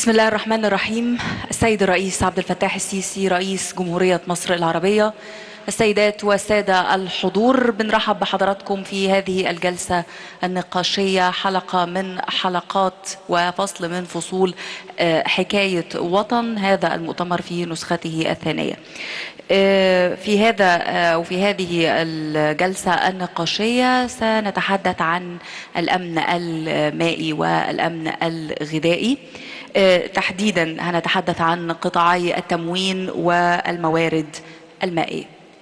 بسم الله الرحمن الرحيم السيد الرئيس عبد الفتاح السيسي رئيس جمهورية مصر العربية السيدات والسادة الحضور بنرحب بحضراتكم في هذه الجلسة النقاشية حلقة من حلقات وفصل من فصول آه، حكاية وطن هذا المؤتمر في نسخته الثانية آه، في هذا آه، وفي هذه الجلسة النقاشية سنتحدث عن الأمن المائي والأمن الغذائي آه، تحديدا هنتحدث عن قطاعي التموين والموارد المائية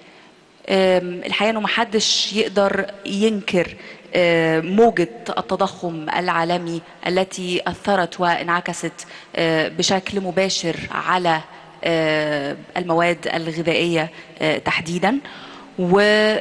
آم، الحقيقة انه محدش يقدر ينكر آه، موجة التضخم العالمي التي أثرت وانعكست آه، بشكل مباشر على آه، المواد الغذائية آه، تحديدا و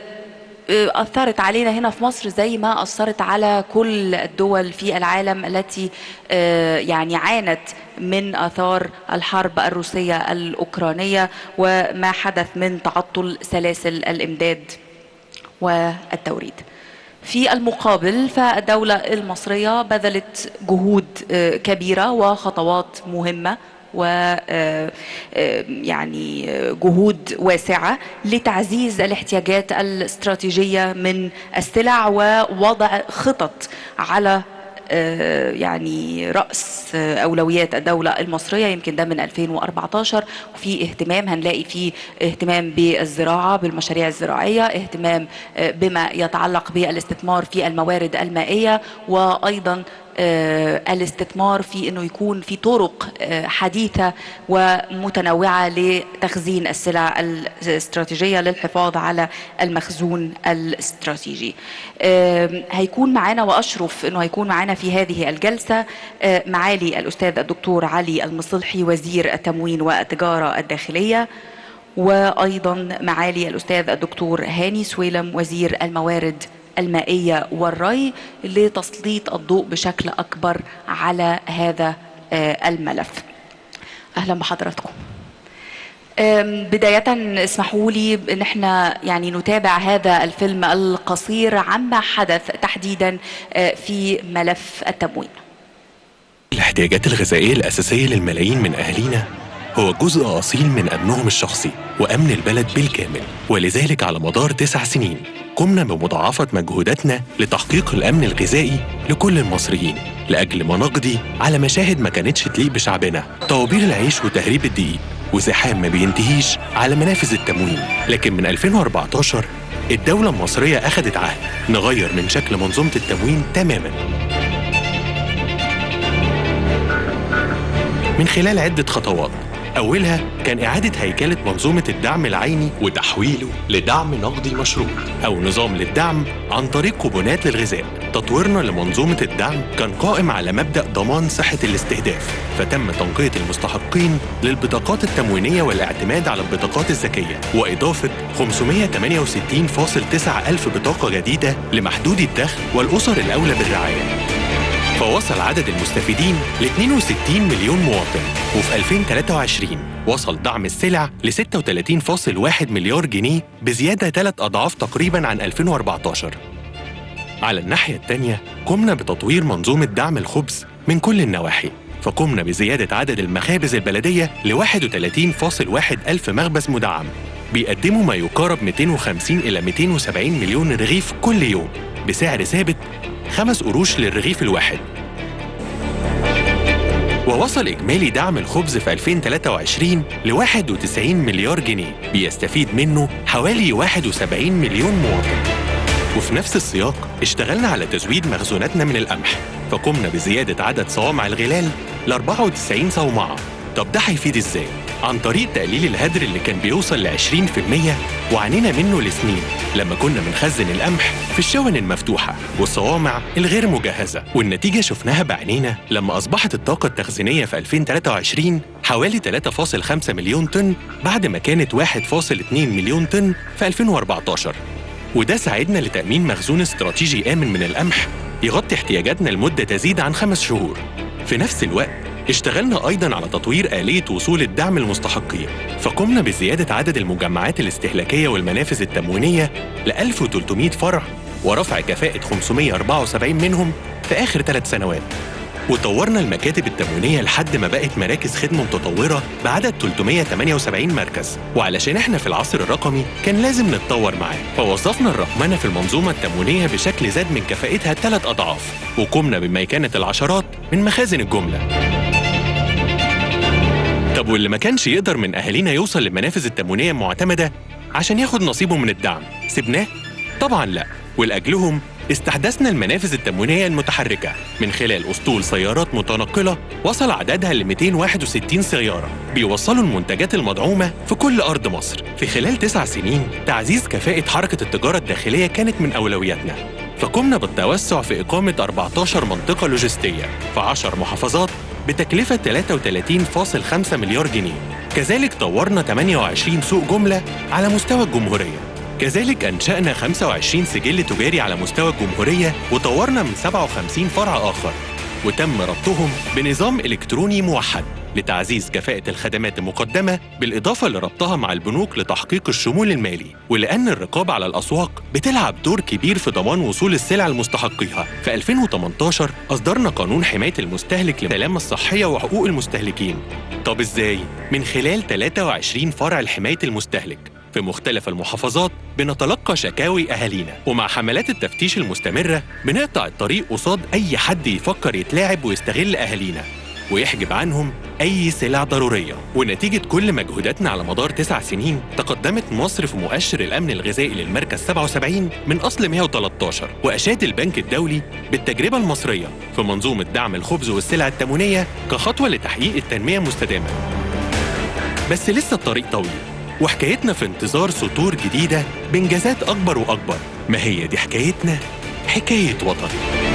أثرت علينا هنا في مصر زي ما أثرت على كل الدول في العالم التي آه، يعني عانت من آثار الحرب الروسية الأوكرانية وما حدث من تعطل سلاسل الإمداد والتوريد في المقابل فالدولة المصرية بذلت جهود آه، كبيرة وخطوات مهمة و آه، آه، يعني آه، جهود واسعة لتعزيز الاحتياجات الاستراتيجية من السلع ووضع خطط على آه، يعني رأس آه، أولويات الدولة المصرية يمكن ده من 2014 وفي اهتمام هنلاقي فيه اهتمام بالزراعة بالمشاريع الزراعية اهتمام آه، بما يتعلق بالاستثمار في الموارد المائية وأيضا آه، الاستثمار في انه يكون في طرق آه، حديثه ومتنوعه لتخزين السلع الاستراتيجيه للحفاظ على المخزون الاستراتيجي. آم، هيكون معانا واشرف انه هيكون معانا في هذه الجلسه آه، معالي الاستاذ الدكتور علي المصلحي وزير التموين والتجاره الداخليه وايضا معالي الاستاذ الدكتور هاني سويلم وزير الموارد المائيه والري لتسليط الضوء بشكل اكبر على هذا آه، الملف. اهلا بحضراتكم. أم، بداية اسمحوا لي ان احنا يعني نتابع هذا الفيلم القصير عما حدث تحديدا آه، في ملف التموين. الاحتياجات الغذائية الأساسية للملايين من أهالينا هو جزء أصيل من أمنهم الشخصي وأمن البلد بالكامل ولذلك على مدار تسع سنين قمنا بمضاعفة مجهوداتنا لتحقيق الأمن الغذائي لكل المصريين لأجل ما نقضي على مشاهد ما كانتش تليق بشعبنا طوابير العيش وتهريب الدقيق وزحام ما بينتهيش على منافذ التموين لكن من 2014 الدولة المصرية أخدت عهد نغير من شكل منظومة التموين تماماً من خلال عدة خطوات أولها كان إعادة هيكلة منظومة الدعم العيني وتحويله لدعم نقدي مشروط أو نظام للدعم عن طريق كوبونات للغذاء تطويرنا لمنظومة الدعم كان قائم على مبدأ ضمان صحة الاستهداف فتم تنقية المستحقين للبطاقات التموينية والاعتماد على البطاقات الذكية وإضافة 568.9 ألف بطاقة جديدة لمحدودي الدخل والأسر الأولى بالرعاية فوصل عدد المستفيدين ل 62 مليون مواطن وفي 2023 وصل دعم السلع ل 36.1 مليار جنيه بزيادة ثلاث أضعاف تقريبا عن 2014 على الناحية التانية قمنا بتطوير منظومة دعم الخبز من كل النواحي فقمنا بزيادة عدد المخابز البلدية ل 31.1 ألف مخبز مدعم بيقدموا ما يقارب 250 إلى 270 مليون رغيف كل يوم بسعر ثابت خمس قروش للرغيف الواحد ووصل إجمالي دعم الخبز في 2023 ل 91 مليار جنيه بيستفيد منه حوالي 71 مليون مواطن وفي نفس السياق اشتغلنا على تزويد مخزوناتنا من القمح فقمنا بزيادة عدد صوامع الغلال ل 94 صومعة طب ده هيفيد ازاي؟ عن طريق تقليل الهدر اللي كان بيوصل ل 20% وعانينا منه لسنين لما كنا بنخزن القمح في الشون المفتوحة والصوامع الغير مجهزة والنتيجة شفناها بعينينا لما أصبحت الطاقة التخزينية في 2023 حوالي 3.5 مليون طن بعد ما كانت 1.2 مليون طن في 2014 وده ساعدنا لتأمين مخزون استراتيجي آمن من القمح يغطي احتياجاتنا لمدة تزيد عن خمس شهور في نفس الوقت اشتغلنا أيضا على تطوير آلية وصول الدعم للمستحقين فقمنا بزيادة عدد المجمعات الاستهلاكية والمنافذ التموينية ل 1300 فرع ورفع كفاءة 574 منهم في آخر ثلاث سنوات وطورنا المكاتب التموينية لحد ما بقت مراكز خدمة متطورة بعدد 378 مركز وعلشان احنا في العصر الرقمي كان لازم نتطور معاه فوظفنا الرقمنة في المنظومة التموينية بشكل زاد من كفاءتها ثلاث أضعاف وقمنا بميكنة العشرات من مخازن الجملة طب واللي ما كانش يقدر من أهالينا يوصل للمنافذ التموينية المعتمدة عشان ياخد نصيبه من الدعم سيبناه؟ طبعا لا ولأجلهم استحدثنا المنافذ التموينية المتحركة من خلال أسطول سيارات متنقلة وصل عددها ل 261 سيارة بيوصلوا المنتجات المدعومة في كل أرض مصر في خلال تسع سنين تعزيز كفاءة حركة التجارة الداخلية كانت من أولوياتنا فقمنا بالتوسع في إقامة 14 منطقة لوجستية في 10 محافظات بتكلفة 33.5 مليار جنيه كذلك طورنا 28 سوق جملة على مستوى الجمهورية كذلك أنشأنا 25 سجل تجاري على مستوى الجمهورية وطورنا من 57 فرع آخر وتم ربطهم بنظام إلكتروني موحد لتعزيز كفاءة الخدمات المقدمة بالإضافة لربطها مع البنوك لتحقيق الشمول المالي ولأن الرقابة على الأسواق بتلعب دور كبير في ضمان وصول السلع لمستحقيها في 2018 أصدرنا قانون حماية المستهلك للسلامة الصحية وحقوق المستهلكين طب إزاي؟ من خلال 23 فرع لحماية المستهلك في مختلف المحافظات بنتلقى شكاوي أهالينا ومع حملات التفتيش المستمرة بنقطع الطريق قصاد أي حد يفكر يتلاعب ويستغل أهالينا ويحجب عنهم أي سلع ضرورية ونتيجة كل مجهوداتنا على مدار تسع سنين تقدمت مصر في مؤشر الأمن الغذائي للمركز 77 من أصل 113 وأشاد البنك الدولي بالتجربة المصرية في منظومة دعم الخبز والسلع التموينية كخطوة لتحقيق التنمية المستدامة بس لسه الطريق طويل وحكايتنا في انتظار سطور جديدة بإنجازات أكبر وأكبر ما هي دي حكايتنا حكاية وطن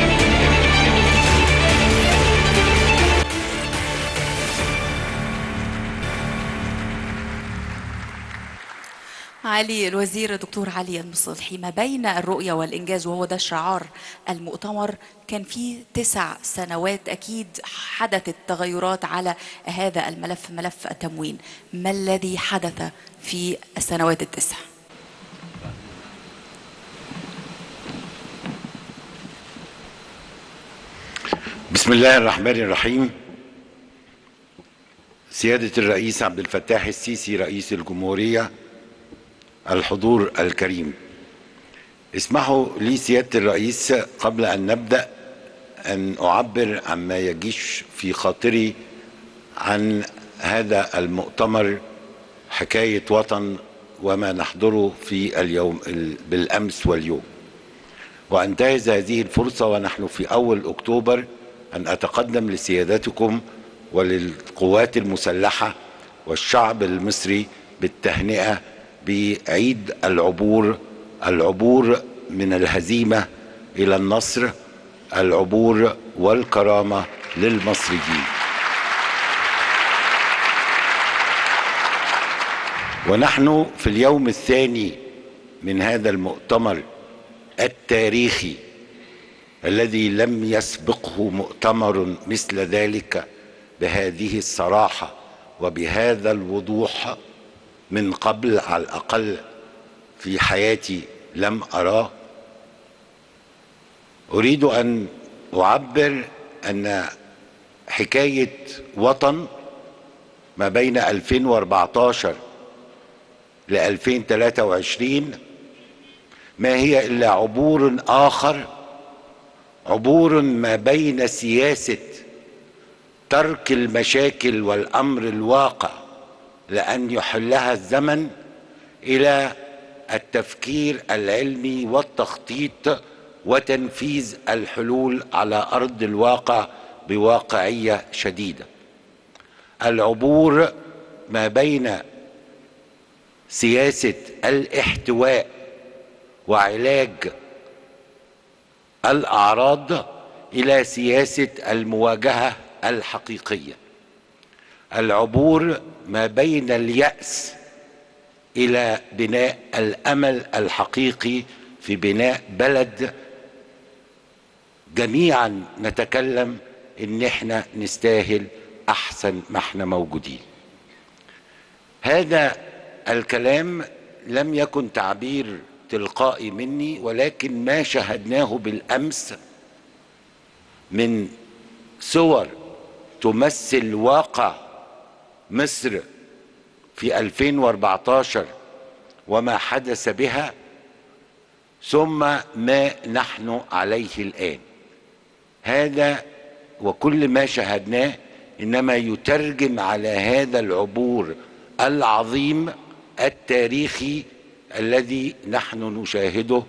علي الوزير الدكتور علي المصلحي ما بين الرؤية والإنجاز وهو ده شعار المؤتمر كان في تسع سنوات أكيد حدثت تغيرات على هذا الملف ملف التموين ما الذي حدث في السنوات التسع؟ بسم الله الرحمن الرحيم سيادة الرئيس عبد الفتاح السيسي رئيس الجمهورية الحضور الكريم اسمحوا لي سيادة الرئيس قبل أن نبدأ أن أعبر عما يجيش في خاطري عن هذا المؤتمر حكاية وطن وما نحضره في اليوم بالأمس واليوم وأنتهز هذه الفرصة ونحن في أول أكتوبر أن أتقدم لسيادتكم وللقوات المسلحة والشعب المصري بالتهنئة بعيد العبور العبور من الهزيمة إلى النصر العبور والكرامة للمصريين ونحن في اليوم الثاني من هذا المؤتمر التاريخي الذي لم يسبقه مؤتمر مثل ذلك بهذه الصراحة وبهذا الوضوح من قبل على الأقل في حياتي لم أراه أريد أن أعبر أن حكاية وطن ما بين 2014 ل 2023 ما هي إلا عبور آخر عبور ما بين سياسة ترك المشاكل والأمر الواقع لأن يحلها الزمن إلى التفكير العلمي والتخطيط وتنفيذ الحلول على أرض الواقع بواقعية شديدة العبور ما بين سياسة الاحتواء وعلاج الأعراض إلى سياسة المواجهة الحقيقية العبور ما بين اليأس إلى بناء الأمل الحقيقي في بناء بلد جميعا نتكلم ان احنا نستاهل احسن ما احنا موجودين هذا الكلام لم يكن تعبير تلقائي مني ولكن ما شاهدناه بالامس من صور تمثل واقع مصر في 2014 وما حدث بها ثم ما نحن عليه الآن هذا وكل ما شاهدناه انما يترجم على هذا العبور العظيم التاريخي الذي نحن نشاهده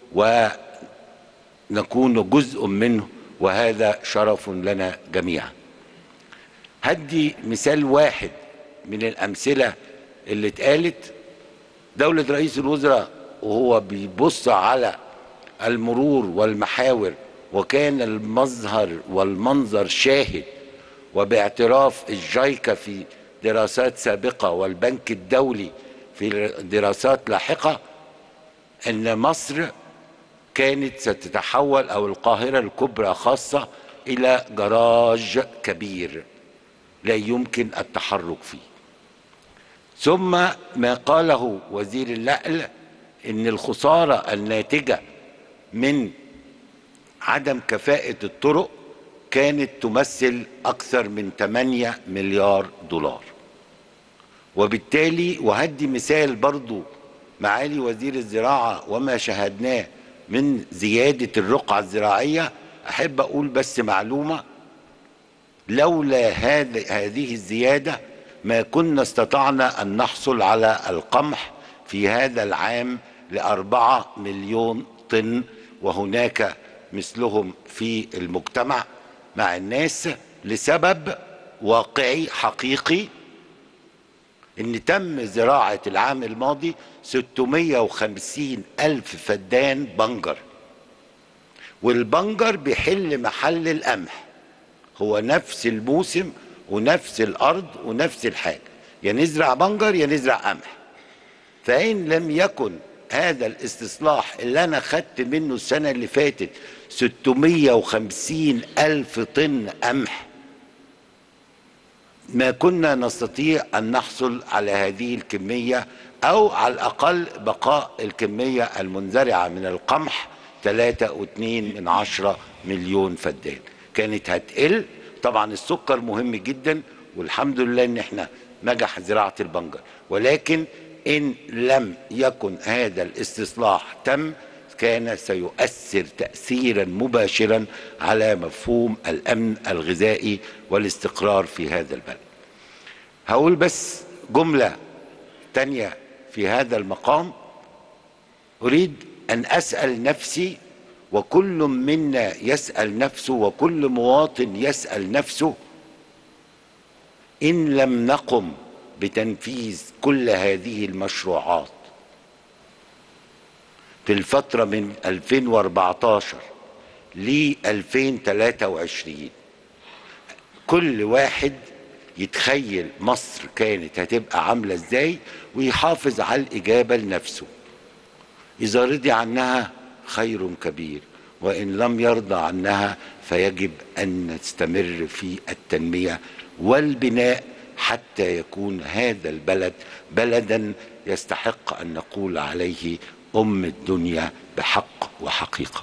ونكون جزء منه وهذا شرف لنا جميعا هدي مثال واحد من الامثله اللي اتقالت دوله رئيس الوزراء وهو بيبص على المرور والمحاور وكان المظهر والمنظر شاهد وباعتراف الجايكا في دراسات سابقة والبنك الدولي في دراسات لاحقة أن مصر كانت ستتحول أو القاهرة الكبرى خاصة إلى جراج كبير لا يمكن التحرك فيه ثم ما قاله وزير النقل ان الخساره الناتجه من عدم كفاءه الطرق كانت تمثل اكثر من 8 مليار دولار وبالتالي وهدي مثال برضو معالي وزير الزراعه وما شاهدناه من زياده الرقعه الزراعيه احب اقول بس معلومه لولا هذا هذه الزياده ما كنا استطعنا ان نحصل على القمح في هذا العام لأربعة مليون طن وهناك مثلهم في المجتمع مع الناس لسبب واقعي حقيقي ان تم زراعة العام الماضي 650 ألف فدان بنجر والبنجر بيحل محل القمح هو نفس الموسم ونفس الأرض ونفس الحاجة يا نزرع بنجر يا نزرع قمح فإن لم يكن هذا الاستصلاح اللي أنا خدت منه السنة اللي فاتت 650 ألف طن قمح ما كنا نستطيع أن نحصل على هذه الكمية أو على الأقل بقاء الكمية المنزرعة من القمح 3.2 من عشرة مليون فدان كانت هتقل طبعا السكر مهم جدا والحمد لله ان احنا نجح زراعة البنجر ولكن ان لم يكن هذا الاستصلاح تم كان سيؤثر تأثيرا مباشرا على مفهوم الأمن الغذائي والاستقرار في هذا البلد هقول بس جملة تانية في هذا المقام أريد أن أسأل نفسي وكل منا يسأل نفسه وكل مواطن يسأل نفسه إن لم نقم بتنفيذ كل هذه المشروعات في الفترة من 2014 ل 2023 كل واحد يتخيل مصر كانت هتبقى عاملة ازاي ويحافظ على الإجابة لنفسه إذا رضي عنها خير كبير وإن لم يرضى عنها فيجب أن نستمر في التنمية والبناء حتى يكون هذا البلد بلدا يستحق أن نقول عليه أم الدنيا بحق وحقيقة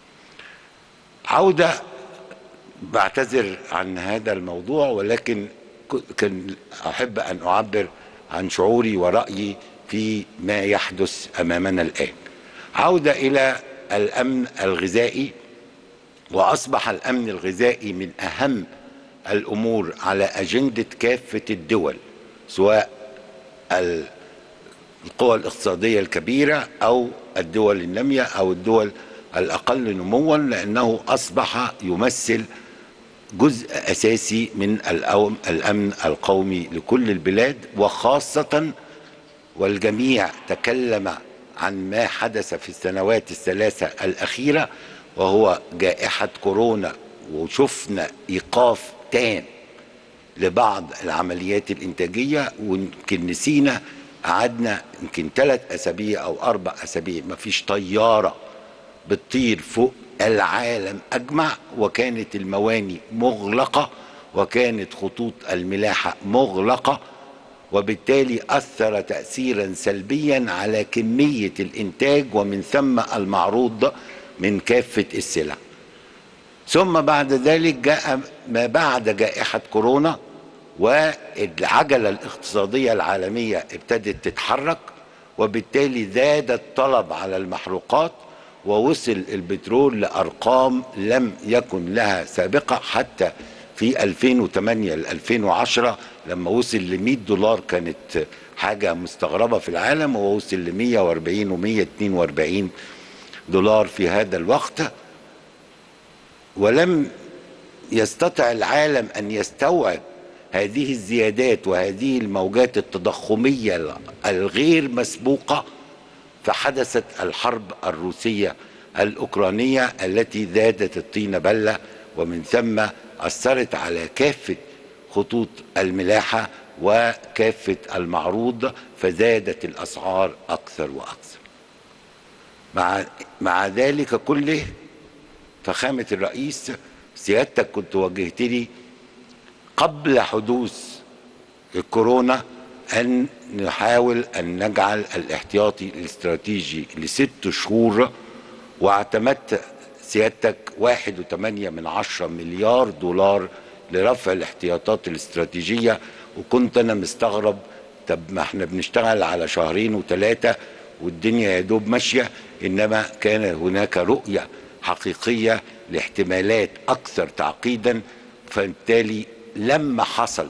عودة بعتذر عن هذا الموضوع ولكن كان أحب أن أعبر عن شعوري ورأيي في ما يحدث أمامنا الآن عودة إلى الأمن الغذائي وأصبح الأمن الغذائي من أهم الأمور على أجندة كافة الدول سواء القوى الاقتصادية الكبيرة أو الدول النامية أو الدول الأقل نموا لأنه أصبح يمثل جزء أساسي من الأمن القومي لكل البلاد وخاصة والجميع تكلم عن ما حدث في السنوات الثلاثة الأخيرة وهو جائحة كورونا وشفنا إيقاف تام لبعض العمليات الإنتاجية ويمكن نسينا قعدنا يمكن ثلاث أسابيع أو أربع أسابيع ما فيش طيارة بتطير فوق العالم أجمع وكانت المواني مغلقة وكانت خطوط الملاحة مغلقة وبالتالي أثر تأثيرا سلبيا على كمية الإنتاج ومن ثم المعروض من كافة السلع ثم بعد ذلك جاء ما بعد جائحة كورونا والعجلة الاقتصادية العالمية ابتدت تتحرك وبالتالي زاد الطلب على المحروقات ووصل البترول لأرقام لم يكن لها سابقة حتى في 2008 ل 2010 لما وصل ل 100 دولار كانت حاجة مستغربة في العالم ووصل ل 140 و 142 دولار في هذا الوقت ولم يستطع العالم ان يستوعب هذه الزيادات وهذه الموجات التضخميه الغير مسبوقه فحدثت الحرب الروسيه الاوكرانيه التي زادت الطين بله ومن ثم اثرت على كافه خطوط الملاحه وكافه المعروض فزادت الاسعار اكثر واكثر مع مع ذلك كله فخامة الرئيس سيادتك كنت وجهت لي قبل حدوث الكورونا أن نحاول أن نجعل الاحتياطي الاستراتيجي لست شهور واعتمدت سيادتك واحد وثمانية من عشرة مليار دولار لرفع الاحتياطات الاستراتيجية وكنت أنا مستغرب طب ما احنا بنشتغل على شهرين وثلاثة والدنيا يا دوب ماشية إنما كان هناك رؤية حقيقية لاحتمالات أكثر تعقيدا فبالتالي لما حصل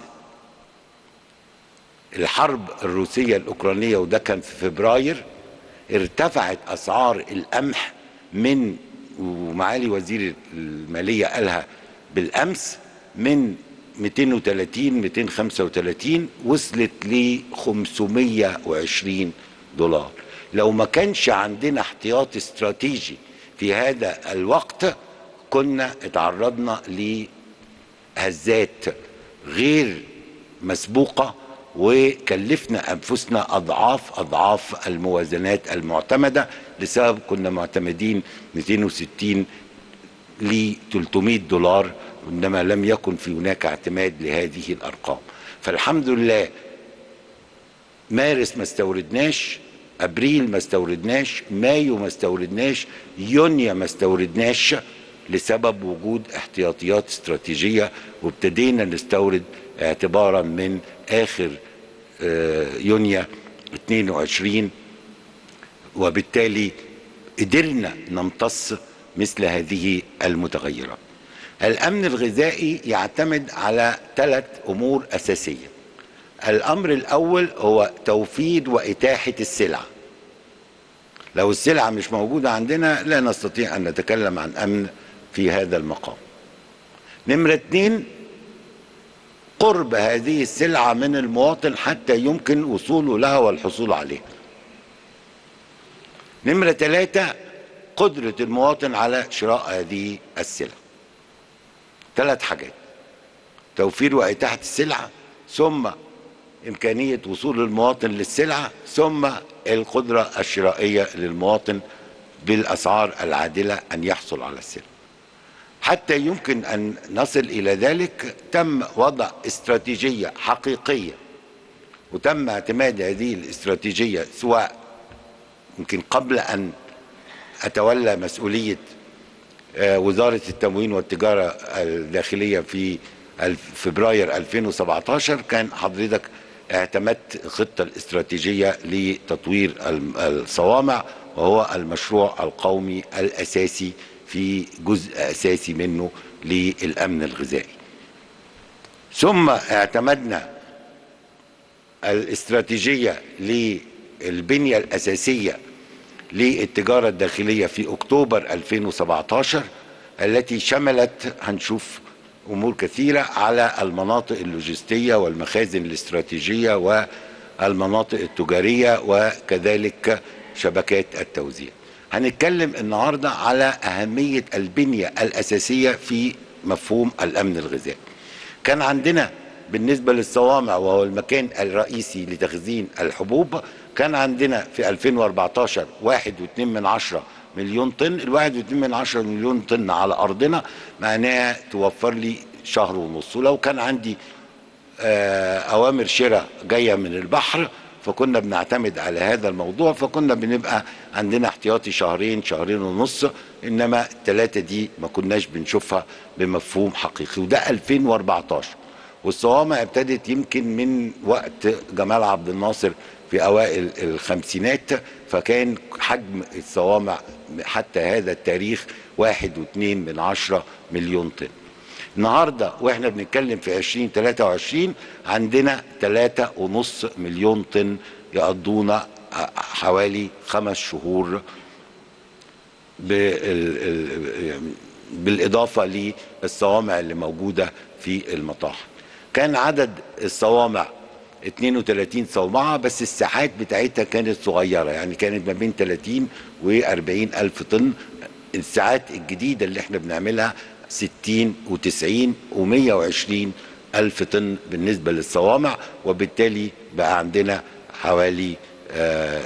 الحرب الروسية الأوكرانية وده كان في فبراير ارتفعت أسعار القمح من ومعالي وزير المالية قالها بالأمس من 230 235 وصلت ل 520 دولار لو ما كانش عندنا احتياطي استراتيجي في هذا الوقت كنا اتعرضنا لهزات غير مسبوقه وكلفنا انفسنا اضعاف اضعاف الموازنات المعتمده لسبب كنا معتمدين 260 ل 300 دولار انما لم يكن في هناك اعتماد لهذه الارقام فالحمد لله مارس ما استوردناش ابريل ما استوردناش مايو ما استوردناش يونيو ما استوردناش لسبب وجود احتياطيات استراتيجيه وابتدينا نستورد اعتبارا من اخر يونيو 22 وبالتالي قدرنا نمتص مثل هذه المتغيرات الامن الغذائي يعتمد على ثلاث امور اساسيه الامر الاول هو توفير واتاحه السلع لو السلعه مش موجوده عندنا لا نستطيع ان نتكلم عن امن في هذا المقام نمره اتنين قرب هذه السلعه من المواطن حتى يمكن وصوله لها والحصول عليها نمره ثلاثه قدره المواطن على شراء هذه السلع ثلاث حاجات توفير واتاحه السلعه ثم إمكانية وصول المواطن للسلعة ثم القدرة الشرائية للمواطن بالأسعار العادلة أن يحصل على السلعة حتى يمكن أن نصل إلى ذلك تم وضع استراتيجية حقيقية وتم اعتماد هذه الاستراتيجية سواء يمكن قبل أن أتولى مسؤولية وزارة التموين والتجارة الداخلية في فبراير 2017 كان حضرتك اعتمدت الخطة الاستراتيجية لتطوير الصوامع وهو المشروع القومي الأساسي في جزء أساسي منه للأمن الغذائي ثم اعتمدنا الاستراتيجية للبنية الأساسية للتجارة الداخلية في أكتوبر 2017 التي شملت هنشوف امور كثيره على المناطق اللوجستيه والمخازن الاستراتيجيه والمناطق التجاريه وكذلك شبكات التوزيع. هنتكلم النهارده على اهميه البنيه الاساسيه في مفهوم الامن الغذائي. كان عندنا بالنسبه للصوامع وهو المكان الرئيسي لتخزين الحبوب كان عندنا في 2014 1.2 من عشرة مليون طن الواحد واتنين من عشرة مليون طن على أرضنا معناها توفر لي شهر ونص ولو كان عندي آه أوامر شراء جاية من البحر فكنا بنعتمد على هذا الموضوع فكنا بنبقى عندنا احتياطي شهرين شهرين ونص انما الثلاثه دي ما كناش بنشوفها بمفهوم حقيقي وده 2014 والصوامع ابتدت يمكن من وقت جمال عبد الناصر في اوائل الخمسينات فكان حجم الصوامع حتى هذا التاريخ واحد واتنين من عشرة مليون طن النهاردة واحنا بنتكلم في 2023 عندنا تلاتة ونص مليون طن يقضونا حوالي خمس شهور بال- ال- بالإضافة للصوامع اللي موجودة في المطاحن كان عدد الصوامع 32 صومعة بس الساعات بتاعتها كانت صغيرة يعني كانت ما بين 30 و 40 ألف طن الساعات الجديدة اللي احنا بنعملها 60 و90 و120 ألف طن بالنسبة للصوامع وبالتالي بقى عندنا حوالي آه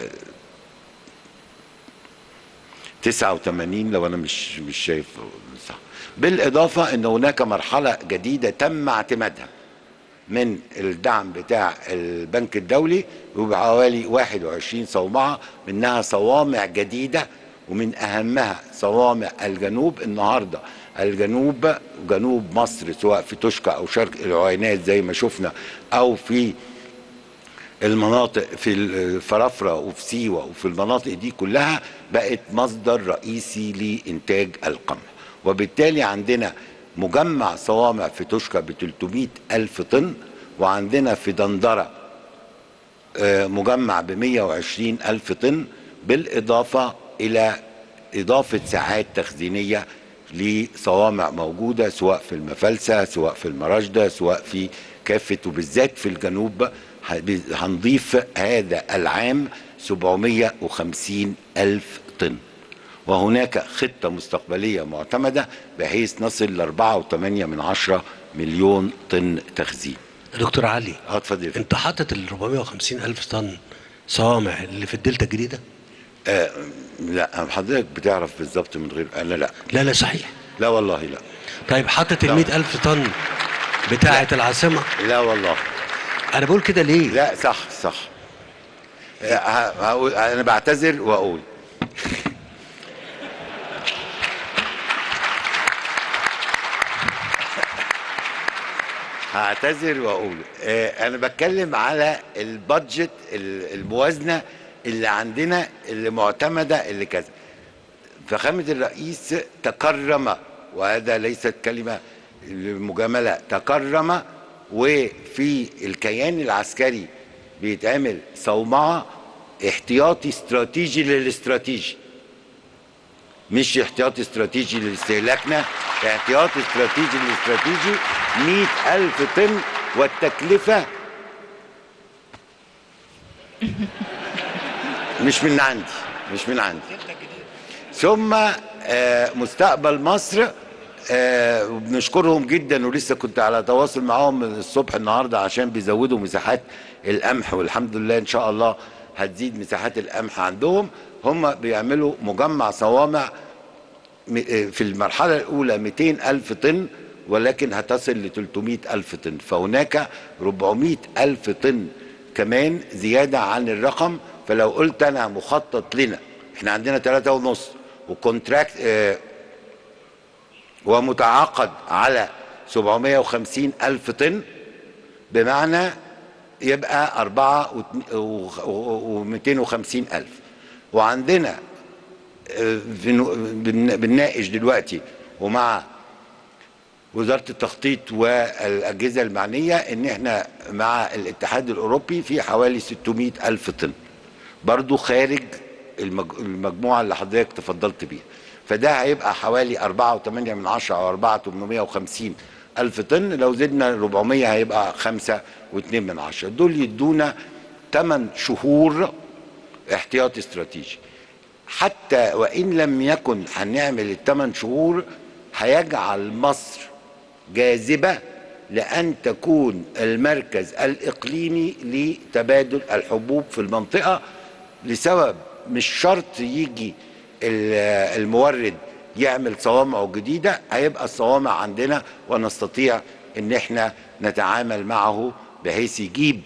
89 لو انا مش مش شايف صح بالاضافه ان هناك مرحله جديده تم اعتمادها من الدعم بتاع البنك الدولي وبحوالي 21 صومعه منها صوامع جديده ومن اهمها صوامع الجنوب النهارده الجنوب جنوب مصر سواء في توشكا او شرق العوينات زي ما شفنا او في المناطق في الفرافرة وفي سيوة وفي المناطق دي كلها بقت مصدر رئيسي لإنتاج القمح وبالتالي عندنا مجمع صوامع في توشكا ب 300 ألف طن وعندنا في دندرة آه، مجمع ب 120 ألف طن بالإضافة إلى إضافة ساعات تخزينية لصوامع موجودة سواء في المفلسة سواء في المراجدة سواء في كافة وبالذات في الجنوب هنضيف هذا العام 750 ألف طن وهناك خطة مستقبلية معتمدة بحيث نصل ل 4.8 من عشرة مليون طن تخزين دكتور علي اه اتفضل يا فندم. انت حاطط ال 450 الف طن صوامع اللي في الدلتا الجديده آه لا حضرتك بتعرف بالظبط من غير انا لا لا لا صحيح لا والله لا طيب حاطط ال 100 الف طن بتاعه العاصمه لا والله انا بقول كده ليه لا صح صح آه، ه- هقول انا بعتذر واقول هعتذر واقول آه، انا بتكلم على البادجت ال- الموازنه اللي عندنا اللي معتمده اللي كذا فخامه الرئيس تكرم وهذا ليست كلمه للمجامله تكرم وفي الكيان العسكري بيتعمل صومعه احتياطي استراتيجي للاستراتيجي مش احتياطي استراتيجي لاستهلاكنا احتياطي استراتيجي للاستراتيجي مئة ألف طن والتكلفة مش من عندي مش من عندي ثم آه، مستقبل مصر آه، بنشكرهم جدا ولسه كنت على تواصل معاهم الصبح النهارده عشان بيزودوا مساحات القمح والحمد لله ان شاء الله هتزيد مساحات القمح عندهم هم بيعملوا مجمع صوامع م- آه، في المرحلة الأولى 200 ألف طن ولكن هتصل ل 300 ألف طن فهناك 400 ألف طن كمان زيادة عن الرقم فلو قلت أنا مخطط لنا احنا عندنا ثلاثة ونص وكونتراكت اه ومتعاقد على 750 ألف طن بمعنى يبقى أربعة ومئتين وخمسين ألف وعندنا بن- بن- بنناقش دلوقتي ومع وزاره التخطيط والاجهزه المعنيه ان احنا مع الاتحاد الاوروبي في حوالي 600 الف طن برضو خارج المج- المجموعه اللي حضرتك تفضلت بيها فده هيبقى حوالي 4.8 من عشرة او 4,850 الف طن لو زدنا 400 هيبقى 5.2 من عشرة دول يدونا 8 شهور احتياطي استراتيجي حتى وان لم يكن هنعمل الثمان شهور هيجعل مصر جاذبه لان تكون المركز الاقليمي لتبادل الحبوب في المنطقه لسبب مش شرط يجي ال- المورد يعمل صوامعه جديده هيبقى الصوامع عندنا ونستطيع ان احنا نتعامل معه بحيث يجيب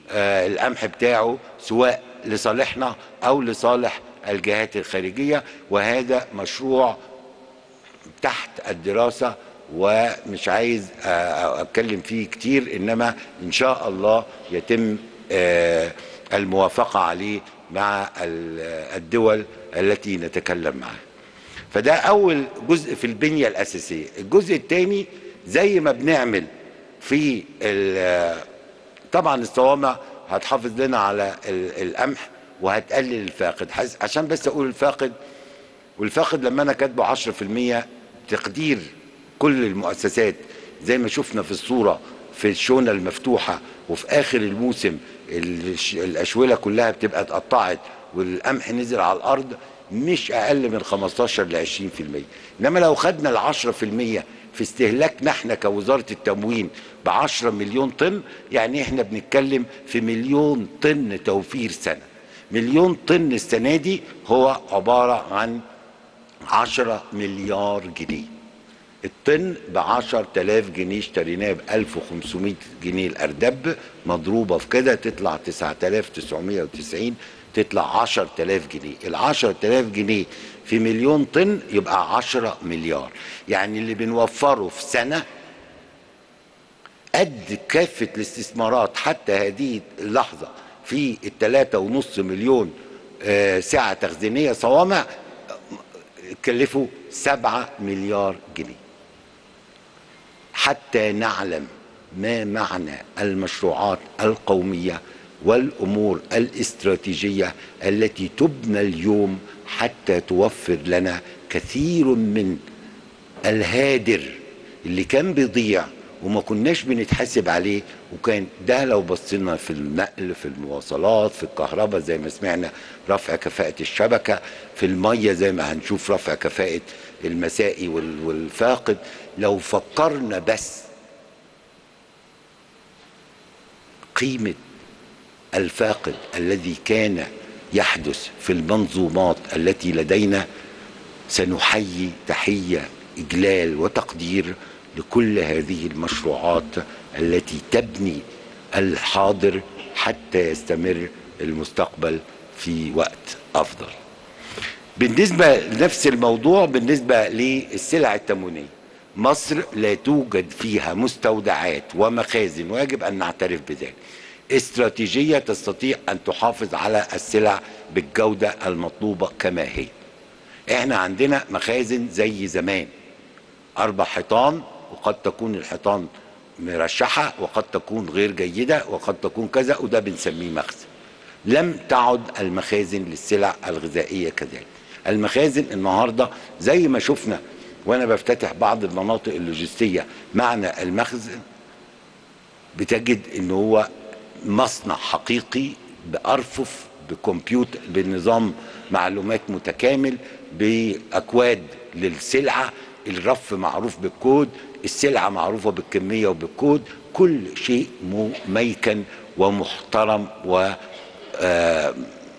آه، القمح بتاعه سواء لصالحنا او لصالح الجهات الخارجيه وهذا مشروع تحت الدراسه ومش عايز آه، اتكلم فيه كتير انما ان شاء الله يتم آه، الموافقه عليه مع ال- الدول التي نتكلم معها فده اول جزء في البنيه الاساسيه الجزء الثاني زي ما بنعمل في ال- طبعا الصوامع هتحافظ لنا على ال- القمح وهتقلل الفاقد حس- عشان بس اقول الفاقد والفاقد لما انا كاتبه 10% تقدير كل المؤسسات زي ما شفنا في الصوره في الشونه المفتوحه وفي اخر الموسم الش- الاشوله كلها بتبقى اتقطعت والقمح نزل على الارض مش اقل من 15 ل 20% انما لو خدنا ال 10% في استهلاكنا احنا كوزاره التموين ب 10 مليون طن يعني احنا بنتكلم في مليون طن توفير سنه مليون طن السنه دي هو عباره عن 10 مليار جنيه الطن ب 10000 جنيه اشتريناه ب 1500 جنيه الاردب مضروبه في كده تطلع 9990 تطلع 10000 جنيه ال 10000 جنيه في مليون طن يبقى 10 مليار يعني اللي بنوفره في سنه قد كافة الاستثمارات حتى هذه اللحظة في الثلاثة ونص مليون آه، سعة تخزينية صوامع كلفوا سبعة مليار جنيه حتى نعلم ما معنى المشروعات القومية والأمور الاستراتيجية التي تبنى اليوم حتى توفر لنا كثير من الهادر اللي كان بيضيع وما كناش بنتحاسب عليه وكان ده لو بصينا في النقل في المواصلات في الكهرباء زي ما سمعنا رفع كفاءة الشبكة في المية زي ما هنشوف رفع كفاءة المسائي وال- والفاقد لو فكرنا بس قيمة الفاقد الذي كان يحدث في المنظومات التي لدينا سنحيي تحية إجلال وتقدير لكل هذه المشروعات التي تبني الحاضر حتى يستمر المستقبل في وقت أفضل بالنسبة لنفس الموضوع بالنسبة للسلع التموينية مصر لا توجد فيها مستودعات ومخازن ويجب أن نعترف بذلك استراتيجية تستطيع أن تحافظ على السلع بالجودة المطلوبة كما هي احنا عندنا مخازن زي زمان اربع حيطان وقد تكون الحيطان مرشحه وقد تكون غير جيده وقد تكون كذا وده بنسميه مخزن لم تعد المخازن للسلع الغذائيه كذلك المخازن النهارده زي ما شفنا وانا بفتتح بعض المناطق اللوجستيه معنى المخزن بتجد ان هو مصنع حقيقي بارفف بكمبيوتر بنظام معلومات متكامل باكواد للسلعه الرف معروف بالكود السلعه معروفه بالكميه وبالكود كل شيء مميكن ومحترم و آه،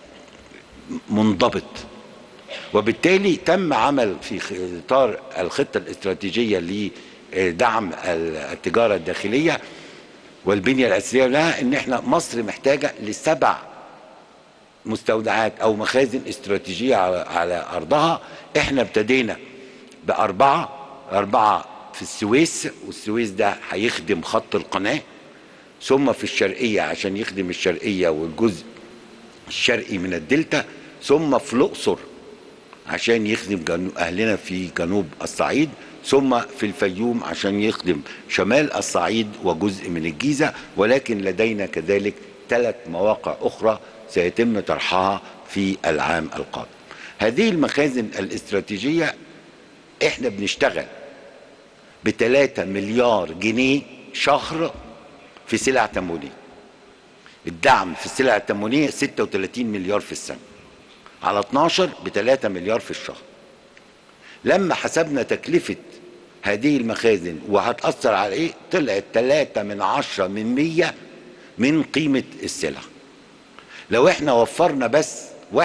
منضبط وبالتالي تم عمل في خ- اطار الخطه الاستراتيجيه لدعم التجاره الداخليه والبنيه الاساسيه لها ان احنا مصر محتاجه لسبع مستودعات او مخازن استراتيجيه على, على ارضها احنا ابتدينا باربعه اربعه في السويس والسويس ده هيخدم خط القناه ثم في الشرقيه عشان يخدم الشرقيه والجزء الشرقي من الدلتا ثم في الاقصر عشان يخدم جنو... اهلنا في جنوب الصعيد ثم في الفيوم عشان يخدم شمال الصعيد وجزء من الجيزه ولكن لدينا كذلك ثلاث مواقع اخرى سيتم طرحها في العام القادم. هذه المخازن الاستراتيجيه احنا بنشتغل ب 3 مليار جنيه شهر في سلع تموينيه. الدعم في السلع التموينيه 36 مليار في السنه. على 12 ب 3 مليار في الشهر. لما حسبنا تكلفة هذه المخازن وهتأثر على ايه طلعت 3 من 10 من 100 من قيمة السلع لو احنا وفرنا بس 1%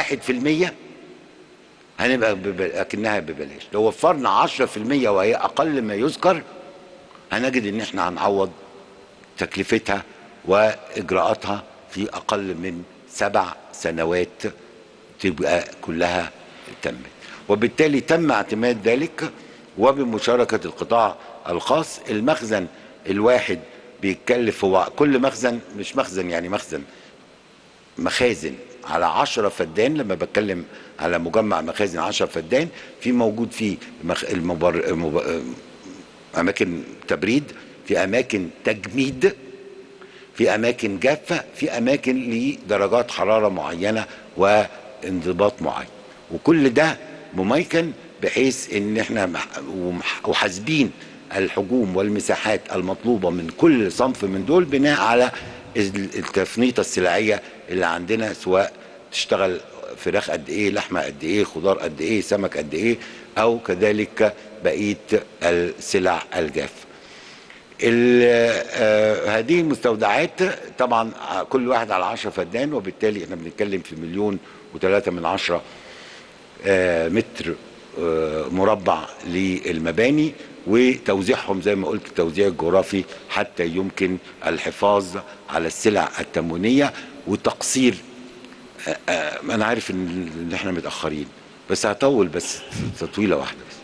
هنبقى بب... اكنها ببلاش لو وفرنا 10% وهي اقل ما يذكر هنجد ان احنا هنعوض تكلفتها واجراءاتها في اقل من سبع سنوات تبقى كلها تمت وبالتالي تم اعتماد ذلك وبمشاركه القطاع الخاص المخزن الواحد بيتكلف هو كل مخزن مش مخزن يعني مخزن مخازن على 10 فدان لما بتكلم على مجمع مخازن 10 فدان في موجود فيه مخ... المبر... المب... اماكن تبريد في اماكن تجميد في اماكن جافه في اماكن لدرجات حراره معينه وانضباط معين وكل ده مميكن بحيث ان احنا مح- ومح- وحاسبين الحجوم والمساحات المطلوبه من كل صنف من دول بناء على ال- التفنيطه السلعيه اللي عندنا سواء تشتغل فراخ قد ايه لحمه قد ايه خضار قد ايه سمك قد ايه او كذلك بقيه السلع الجافه ال- آه، هذه المستودعات طبعا كل واحد على 10 فدان وبالتالي احنا بنتكلم في مليون وثلاثة من عشرة آه، متر آه، مربع للمباني وتوزيعهم زي ما قلت التوزيع الجغرافي حتى يمكن الحفاظ على السلع التموينية وتقصير آه، آه، انا عارف ان إن احنا متاخرين بس هطول بس تطويله واحده بس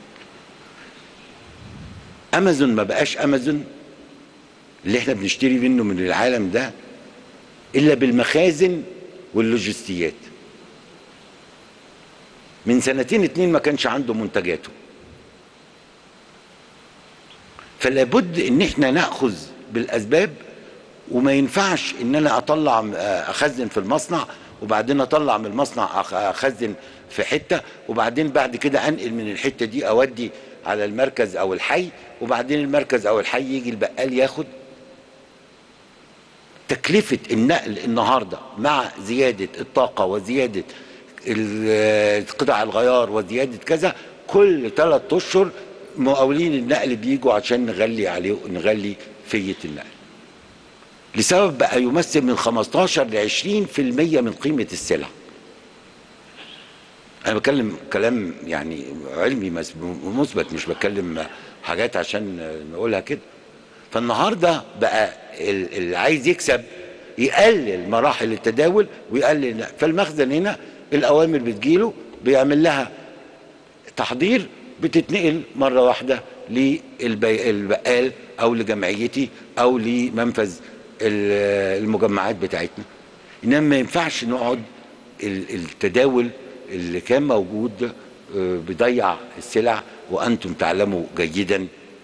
امازون ما بقاش امازون اللي احنا بنشتري منه من العالم ده الا بالمخازن واللوجستيات من سنتين اتنين ما كانش عنده منتجاته فلا بد ان احنا ناخذ بالاسباب وما ينفعش ان انا اطلع آه، اخزن في المصنع وبعدين اطلع من المصنع أخ- اخزن في حته وبعدين بعد كده انقل من الحته دي اودي على المركز او الحي وبعدين المركز او الحي يجي البقال ياخد تكلفة النقل النهاردة مع زيادة الطاقة وزيادة ال- قطع الغيار وزيادة كذا كل ثلاث أشهر مقاولين النقل بيجوا عشان نغلي عليه نغلي فية النقل لسبب بقى يمثل من 15 ل 20% من قيمة السلع أنا بتكلم كلام يعني علمي مس- مثبت مش بتكلم حاجات عشان نقولها كده فالنهارده بقى ال- اللي عايز يكسب يقلل مراحل التداول ويقلل فالمخزن هنا الاوامر بتجيله بيعمل لها تحضير بتتنقل مره واحده للبقال او لجمعيتي او لمنفذ ال- المجمعات بتاعتنا انما ما ينفعش نقعد ال- التداول اللي كان موجود آه، بيضيع السلع وانتم تعلموا جيدا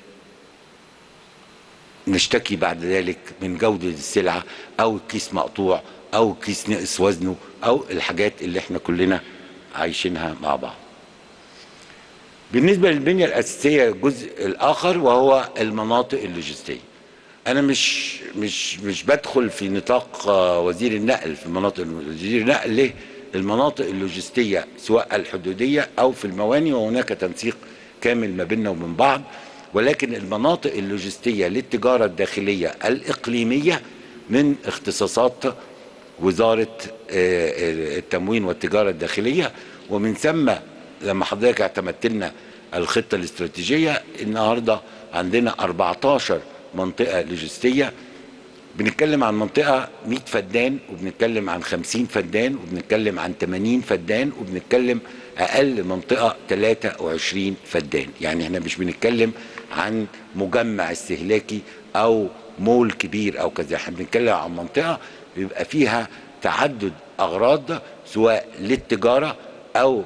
نشتكي بعد ذلك من جودة السلعة أو الكيس مقطوع أو الكيس نقص وزنه أو الحاجات اللي احنا كلنا عايشينها مع بعض بالنسبة للبنية الأساسية الجزء الآخر وهو المناطق اللوجستية أنا مش مش مش بدخل في نطاق آه، وزير النقل في مناطق وزير النقل ليه؟ المناطق اللوجستية سواء الحدودية أو في المواني وهناك تنسيق كامل ما بيننا وبين بعض ولكن المناطق اللوجستية للتجارة الداخلية الإقليمية من اختصاصات وزارة آه، التموين والتجارة الداخلية ومن ثم لما حضرتك اعتمدت لنا الخطة الاستراتيجية النهاردة عندنا 14 منطقة لوجستية بنتكلم عن منطقة 100 فدان وبنتكلم عن 50 فدان وبنتكلم عن 80 فدان وبنتكلم أقل منطقة 23 فدان يعني احنا مش بنتكلم عن مجمع استهلاكي أو مول كبير أو كذا احنا بنتكلم عن منطقة بيبقى فيها تعدد أغراض سواء للتجارة أو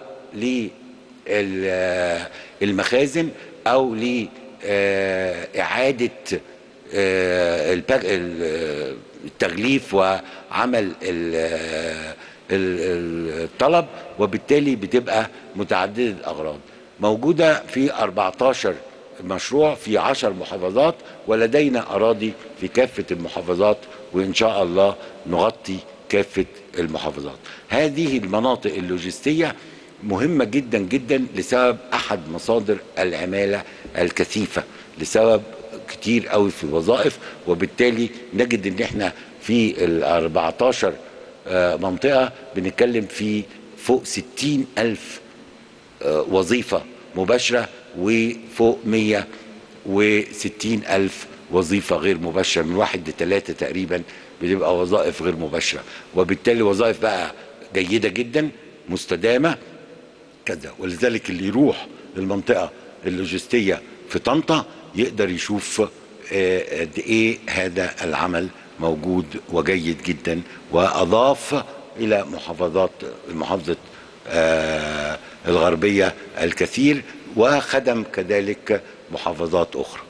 للمخازن أو لإعادة آه، الباك- ال- التغليف وعمل ال- ال- الطلب وبالتالي بتبقى متعددة الأغراض موجودة في 14 مشروع في 10 محافظات ولدينا أراضي في كافة المحافظات وإن شاء الله نغطي كافة المحافظات هذه المناطق اللوجستية مهمة جدا جدا لسبب أحد مصادر العمالة الكثيفة لسبب كتير قوي في الوظائف وبالتالي نجد ان احنا في ال 14 آه، منطقة بنتكلم في فوق 60 ألف آه، وظيفة مباشرة وفوق 160 ألف وظيفه غير مباشره من واحد لثلاثه تقريبا بتبقى وظائف غير مباشره وبالتالي وظائف بقى جيده جدا مستدامه كذا ولذلك اللي يروح للمنطقه اللوجستيه في طنطا يقدر يشوف آه، قد ايه هذا العمل موجود وجيد جدا واضاف الى محافظات محافظه آه، الغربيه الكثير وخدم كذلك محافظات اخرى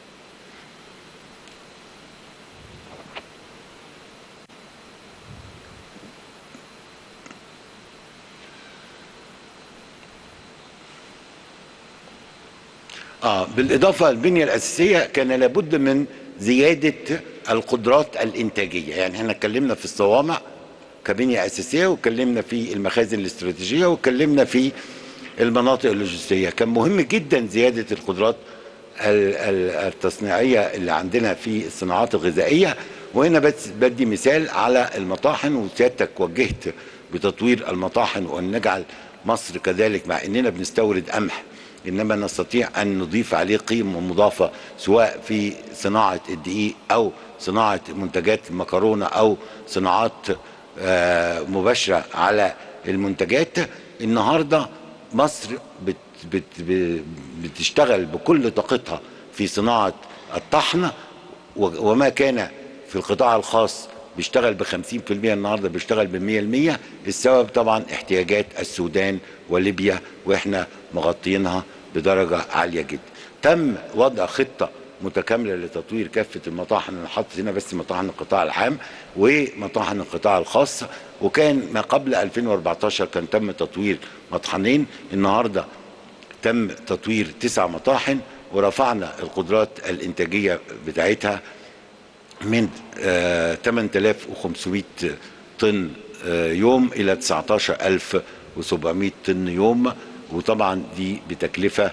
اه بالاضافه للبنيه الاساسيه كان لابد من زياده القدرات الانتاجيه يعني احنا اتكلمنا في الصوامع كبنيه اساسيه واتكلمنا في المخازن الاستراتيجيه واتكلمنا في المناطق اللوجستيه كان مهم جدا زياده القدرات ال- ال- التصنيعيه اللي عندنا في الصناعات الغذائيه وهنا بس بدي مثال على المطاحن وسيادتك وجهت بتطوير المطاحن وان نجعل مصر كذلك مع اننا بنستورد قمح انما نستطيع ان نضيف عليه قيمه مضافه سواء في صناعه الدقيق او صناعه منتجات المكرونه او صناعات آه، مباشره على المنتجات النهارده مصر بت بت ب- بتشتغل بكل طاقتها في صناعه الطحن و- وما كان في القطاع الخاص بيشتغل ب 50% النهارده بيشتغل ب 100% السبب طبعا احتياجات السودان وليبيا واحنا مغطينها بدرجه عاليه جدا. تم وضع خطه متكامله لتطوير كافه المطاحن انا حاطط هنا بس مطاحن القطاع العام ومطاحن القطاع الخاص وكان ما قبل 2014 كان تم تطوير مطحنين النهارده تم تطوير تسع مطاحن ورفعنا القدرات الانتاجيه بتاعتها من آه، 8500 طن آه، يوم الى 19700 طن يوم وطبعا دي بتكلفه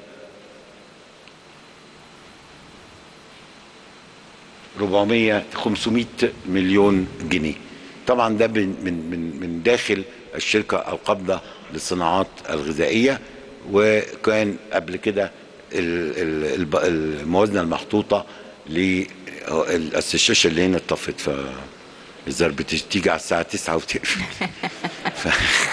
400 500 مليون جنيه طبعا ده من من من من داخل الشركه القابضه للصناعات الغذائيه وكان قبل كده ال- ال- الب- الموازنه المحطوطه ل الشاشه اللي هنا اتطفت ف الزر بتيجي على الساعه 9 وتقفل ف...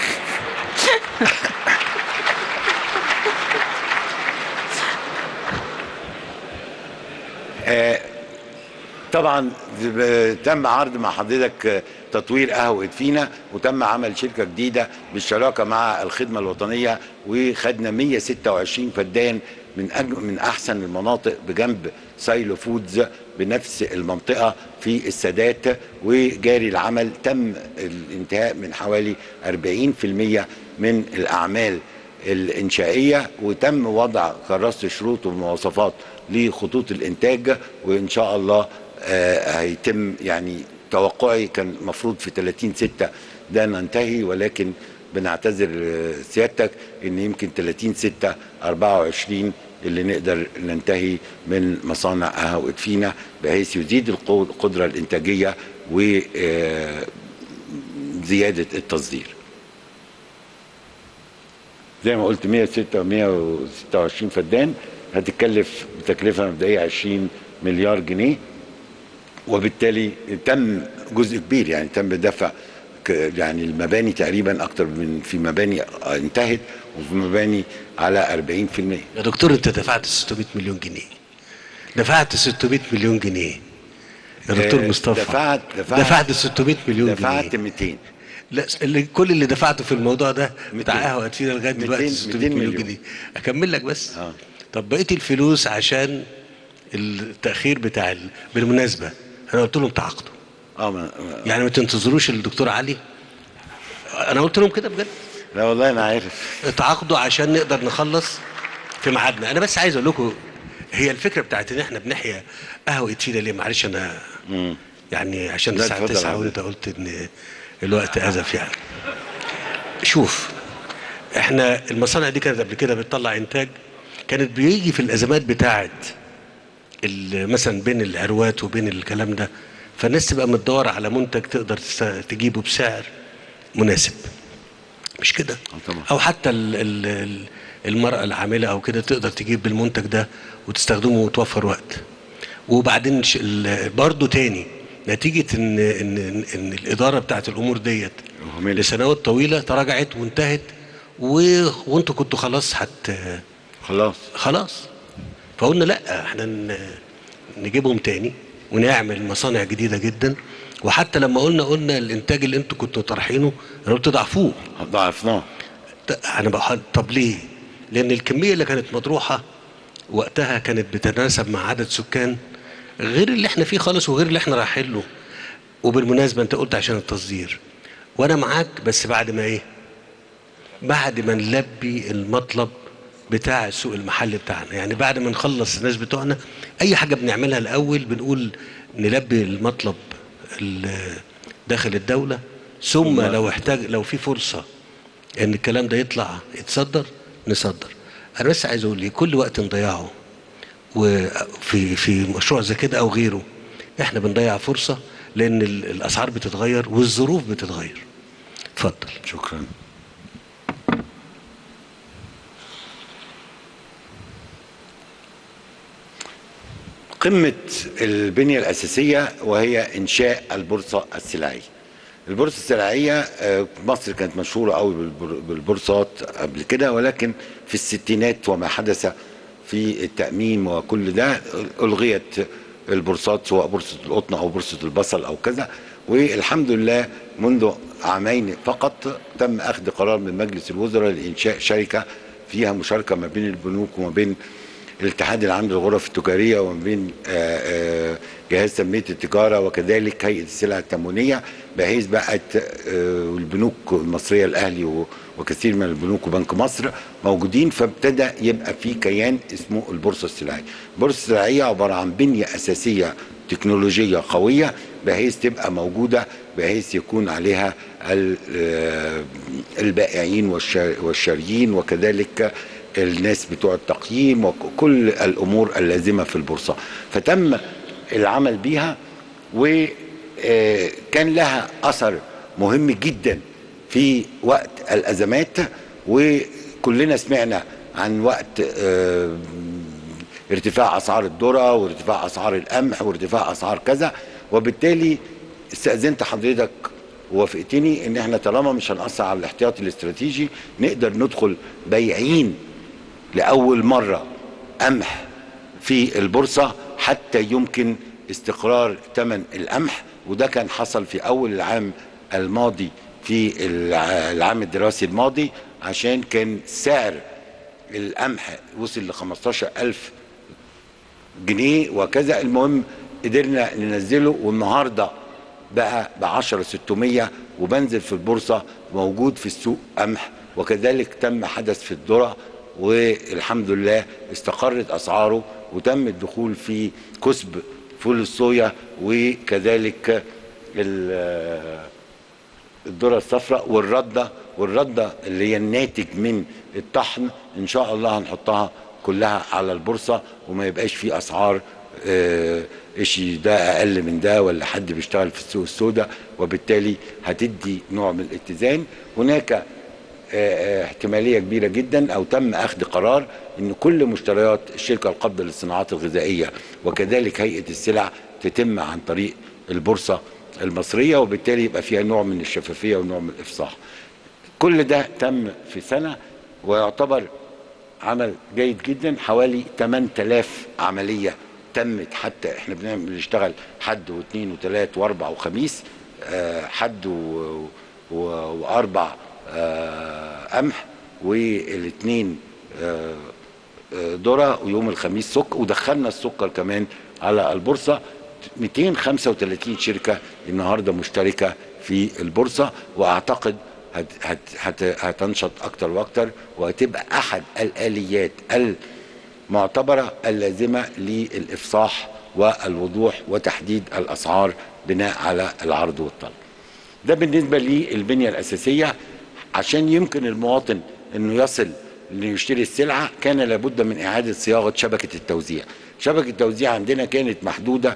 طبعا ب- تم عرض مع حضرتك تطوير قهوة فينا وتم عمل شركة جديدة بالشراكة مع الخدمة الوطنية وخدنا 126 فدان من أج... من أحسن المناطق بجنب سايلو فودز بنفس المنطقة في السادات وجاري العمل تم الانتهاء من حوالي 40% من الأعمال الإنشائية وتم وضع كراسة شروط ومواصفات لخطوط الإنتاج وإن شاء الله آه، هيتم يعني توقعي كان المفروض في 30 6 ده ننتهي ولكن بنعتذر آه، سيادتك ان يمكن 30 6 24 اللي نقدر ننتهي من مصانع قهوة فينا بحيث يزيد القو- القدرة الإنتاجية وزيادة التصدير زي ما قلت 106 126 فدان هتتكلف بتكلفه مبدئيه 20 مليار جنيه وبالتالي تم جزء كبير يعني تم دفع ك- يعني المباني تقريبا اكتر من في مباني انتهت وفي مباني على 40% يا دكتور انت دفعت 600 مليون جنيه دفعت 600 مليون جنيه يا دكتور آه، مصطفى دفعت دفعت دفعت 600 مليون دفعت جنيه 200 لا اللي كل اللي دفعته في الموضوع ده بتاع 200. قهوه فينا لغايه 200 دلوقتي 600 مليون مليون. جنيه اكمل لك بس آه. طب بقيه الفلوس عشان التاخير بتاع ال... بالمناسبه انا قلت لهم تعاقدوا اه ما- ما- يعني ما تنتظروش الدكتور علي انا قلت لهم كده بجد لا والله انا عارف اتعاقدوا عشان نقدر نخلص في ميعادنا انا بس عايز اقول لكم هي الفكره بتاعت ان احنا بنحيا قهوه فينا ليه معلش انا يعني عشان لا، الساعه اتفضل 9 يا عم. وانت قلت ان الوقت ازف يعني شوف احنا المصانع دي كانت قبل كده بتطلع انتاج كانت بيجي في الازمات بتاعت ال- مثلا بين العروات وبين الكلام ده فالناس تبقى متدوره على منتج تقدر تست- تجيبه بسعر مناسب مش كده طبعا. او حتى ال ال ال المراه العامله او كده تقدر تجيب بالمنتج ده وتستخدمه وتوفر وقت وبعدين ش- ال- برضه تاني نتيجه ان ان ان الاداره بتاعت الامور ديت مهملة. لسنوات طويله تراجعت وانتهت و... وانتوا كنتوا خلاص حت خلاص خلاص فقلنا لا احنا ن- نجيبهم تاني ونعمل مصانع جديده جدا وحتى لما قلنا قلنا الانتاج اللي انتوا كنتوا طرحينه انا قلت ضعفوه ضعفناه ط- انا بقى طب ليه؟ لان الكميه اللي كانت مطروحه وقتها كانت بتتناسب مع عدد سكان غير اللي احنا فيه خالص وغير اللي احنا رايحين له وبالمناسبه انت قلت عشان التصدير وانا معاك بس بعد ما ايه؟ بعد ما نلبي المطلب بتاع السوق المحلي بتاعنا يعني بعد ما نخلص الناس بتوعنا اي حاجه بنعملها الاول بنقول نلبي المطلب ال- داخل الدوله ثم لو احتاج لو في فرصه ان الكلام ده يطلع يتصدر نصدر انا بس عايز اقول ايه كل وقت نضيعه وفي في مشروع زي كده او غيره احنا بنضيع فرصه لان ال- الاسعار بتتغير والظروف بتتغير اتفضل شكرا قمة البنية الأساسية وهي إنشاء البورصة السلعية البورصة السلعية آه، مصر كانت مشهورة قوي بالبر- بالبورصات قبل كده ولكن في الستينات وما حدث في التأميم وكل ده ألغيت البورصات سواء بورصة القطن أو بورصة البصل أو كذا والحمد لله منذ عامين فقط تم أخذ قرار من مجلس الوزراء لإنشاء شركة فيها مشاركة ما بين البنوك وما بين الاتحاد العام للغرف التجاريه وما بين آه، آه، جهاز تنميه التجاره وكذلك هيئه السلع التموينيه بحيث بقت آه، البنوك المصريه الاهلي و- وكثير من البنوك وبنك مصر موجودين فابتدى يبقى في كيان اسمه البورصه السلعيه. البورصه السلعيه عباره عن بنيه اساسيه تكنولوجيه قويه بحيث تبقى موجوده بحيث يكون عليها ال- آه، البائعين والشا- والشاريين وكذلك الناس بتوع التقييم وكل الامور اللازمه في البورصه فتم العمل بيها وكان لها اثر مهم جدا في وقت الازمات وكلنا سمعنا عن وقت آه، ارتفاع اسعار الذره وارتفاع اسعار القمح وارتفاع اسعار كذا وبالتالي استاذنت حضرتك ووافقتني ان احنا طالما مش هنأثر على الاحتياطي الاستراتيجي نقدر ندخل بيعين لأول مرة قمح في البورصة حتى يمكن استقرار ثمن القمح وده كان حصل في أول العام الماضي في الع- العام الدراسي الماضي عشان كان سعر القمح وصل ل 15000 جنيه وكذا المهم قدرنا ننزله والنهارده بقى ب 10 600 وبنزل في البورصه موجود في السوق قمح وكذلك تم حدث في الذره والحمد لله استقرت اسعاره وتم الدخول في كسب فول الصويا وكذلك ال- الذره الصفراء والرده والرده اللي هي الناتج من الطحن ان شاء الله هنحطها كلها على البورصه وما يبقاش في اسعار آه، اشي ده اقل من ده ولا حد بيشتغل في السوق السوداء وبالتالي هتدي نوع من الاتزان هناك آه، آه، احتماليه كبيره جدا او تم اخذ قرار ان كل مشتريات الشركه القابضه للصناعات الغذائيه وكذلك هيئه السلع تتم عن طريق البورصه المصريه وبالتالي يبقى فيها نوع من الشفافيه ونوع من الافصاح. كل ده تم في سنه ويعتبر عمل جيد جدا حوالي 8000 عمليه تمت حتى احنا بنعمل بنشتغل حد واثنين وثلاث واربع وخميس آه، حد و- و- واربع آه، قمح والاثنين آه، آه، ذره ويوم الخميس سكر ودخلنا السكر كمان على البورصه 235 شركه النهارده مشتركه في البورصه واعتقد هت هت هت هتنشط اكتر واكتر وهتبقى احد الاليات المعتبره اللازمه للافصاح والوضوح وتحديد الاسعار بناء على العرض والطلب. ده بالنسبه للبنيه الاساسيه عشان يمكن المواطن انه يصل انه يشتري السلعه كان لابد من اعاده صياغه شبكه التوزيع. شبكه التوزيع عندنا كانت محدوده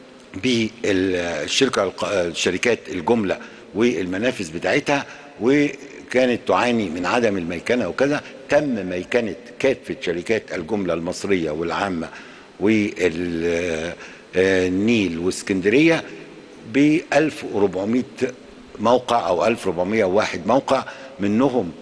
بالشركه الق- الشركات الجمله والمنافذ بتاعتها وكانت تعاني من عدم الميكنه وكذا تم ميكنه كافه شركات الجمله المصريه والعامه وال آه، النيل واسكندريه ب 1400 موقع او 1401 موقع منهم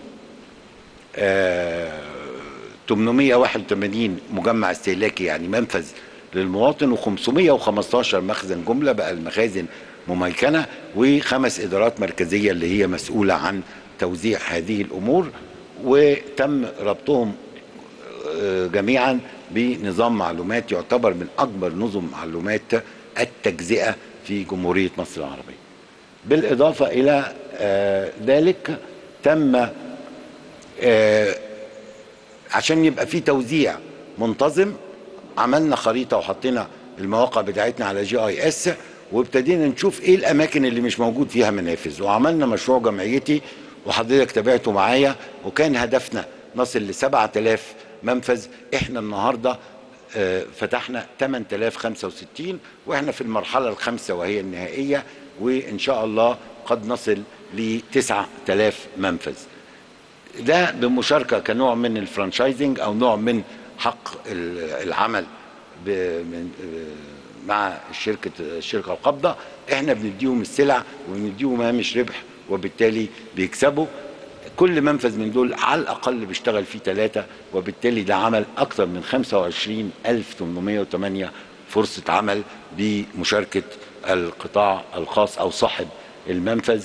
آه، 881 مجمع استهلاكي يعني منفذ للمواطن و515 مخزن جمله بقى المخازن مميكنه وخمس ادارات مركزيه اللي هي مسؤوله عن توزيع هذه الامور وتم ربطهم آه، جميعا بنظام معلومات يعتبر من اكبر نظم معلومات التجزئه في جمهوريه مصر العربيه. بالاضافه الى آه، ذلك تم آه، عشان يبقى في توزيع منتظم عملنا خريطه وحطينا المواقع بتاعتنا على جي اي اس وابتدينا نشوف ايه الاماكن اللي مش موجود فيها منافذ وعملنا مشروع جمعيتي وحضرتك تابعته معايا وكان هدفنا نصل ل 7000 منفذ احنا النهارده آه، فتحنا 8065 واحنا في المرحله الخامسه وهي النهائيه وان شاء الله قد نصل ل 9000 منفذ ده بمشاركه كنوع من الفرانشايزنج او نوع من حق ال- العمل ب- من آه، مع الشركه الشركه القابضه احنا بنديهم السلع وبنديهم هامش ربح وبالتالي بيكسبوا كل منفذ من دول على الاقل بيشتغل فيه ثلاثه وبالتالي ده عمل اكثر من 25808 فرصه عمل بمشاركه القطاع الخاص او صاحب المنفذ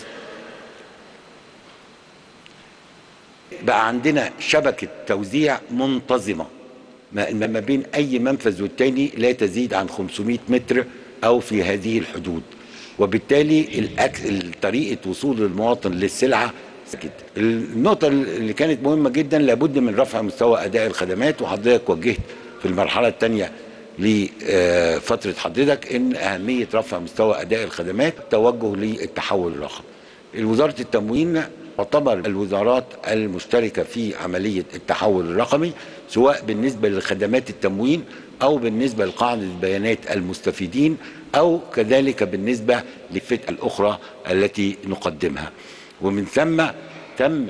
بقى عندنا شبكة توزيع منتظمة ما ما بين أي منفذ والتاني لا تزيد عن 500 متر أو في هذه الحدود وبالتالي الأكل طريقة وصول المواطن للسلعة جدا النقطة اللي كانت مهمة جدا لابد من رفع مستوى أداء الخدمات وحضرتك وجهت في المرحلة الثانية لفترة حضرتك إن أهمية رفع مستوى أداء الخدمات توجه للتحول الرقمي وزارة التموين تعتبر الوزارات المشتركة في عملية التحول الرقمي سواء بالنسبة لخدمات التموين أو بالنسبة لقاعدة بيانات المستفيدين أو كذلك بالنسبة للفئة الأخرى التي نقدمها ومن ثم تم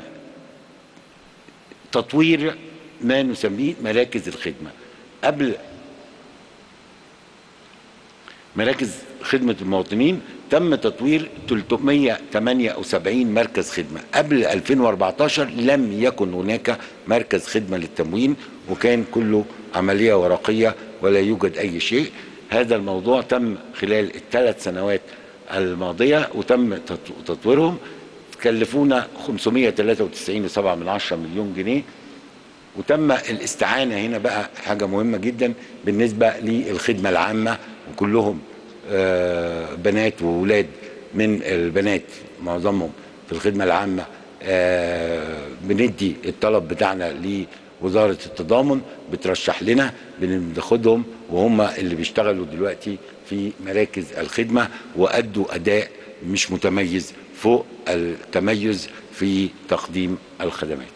تطوير ما نسميه مراكز الخدمة قبل مراكز خدمة المواطنين تم تطوير 378 مركز خدمة قبل 2014 لم يكن هناك مركز خدمة للتموين وكان كله عملية ورقية ولا يوجد أي شيء هذا الموضوع تم خلال الثلاث سنوات الماضية وتم تط- تطويرهم كلفونا 593.7 مليون جنيه وتم الاستعانة هنا بقى حاجة مهمة جدا بالنسبة للخدمة العامة وكلهم آه، بنات وولاد من البنات معظمهم في الخدمة العامة آه، بندي الطلب بتاعنا لوزارة التضامن بترشح لنا بناخدهم وهم اللي بيشتغلوا دلوقتي في مراكز الخدمة وأدوا أداء مش متميز فوق التميز في تقديم الخدمات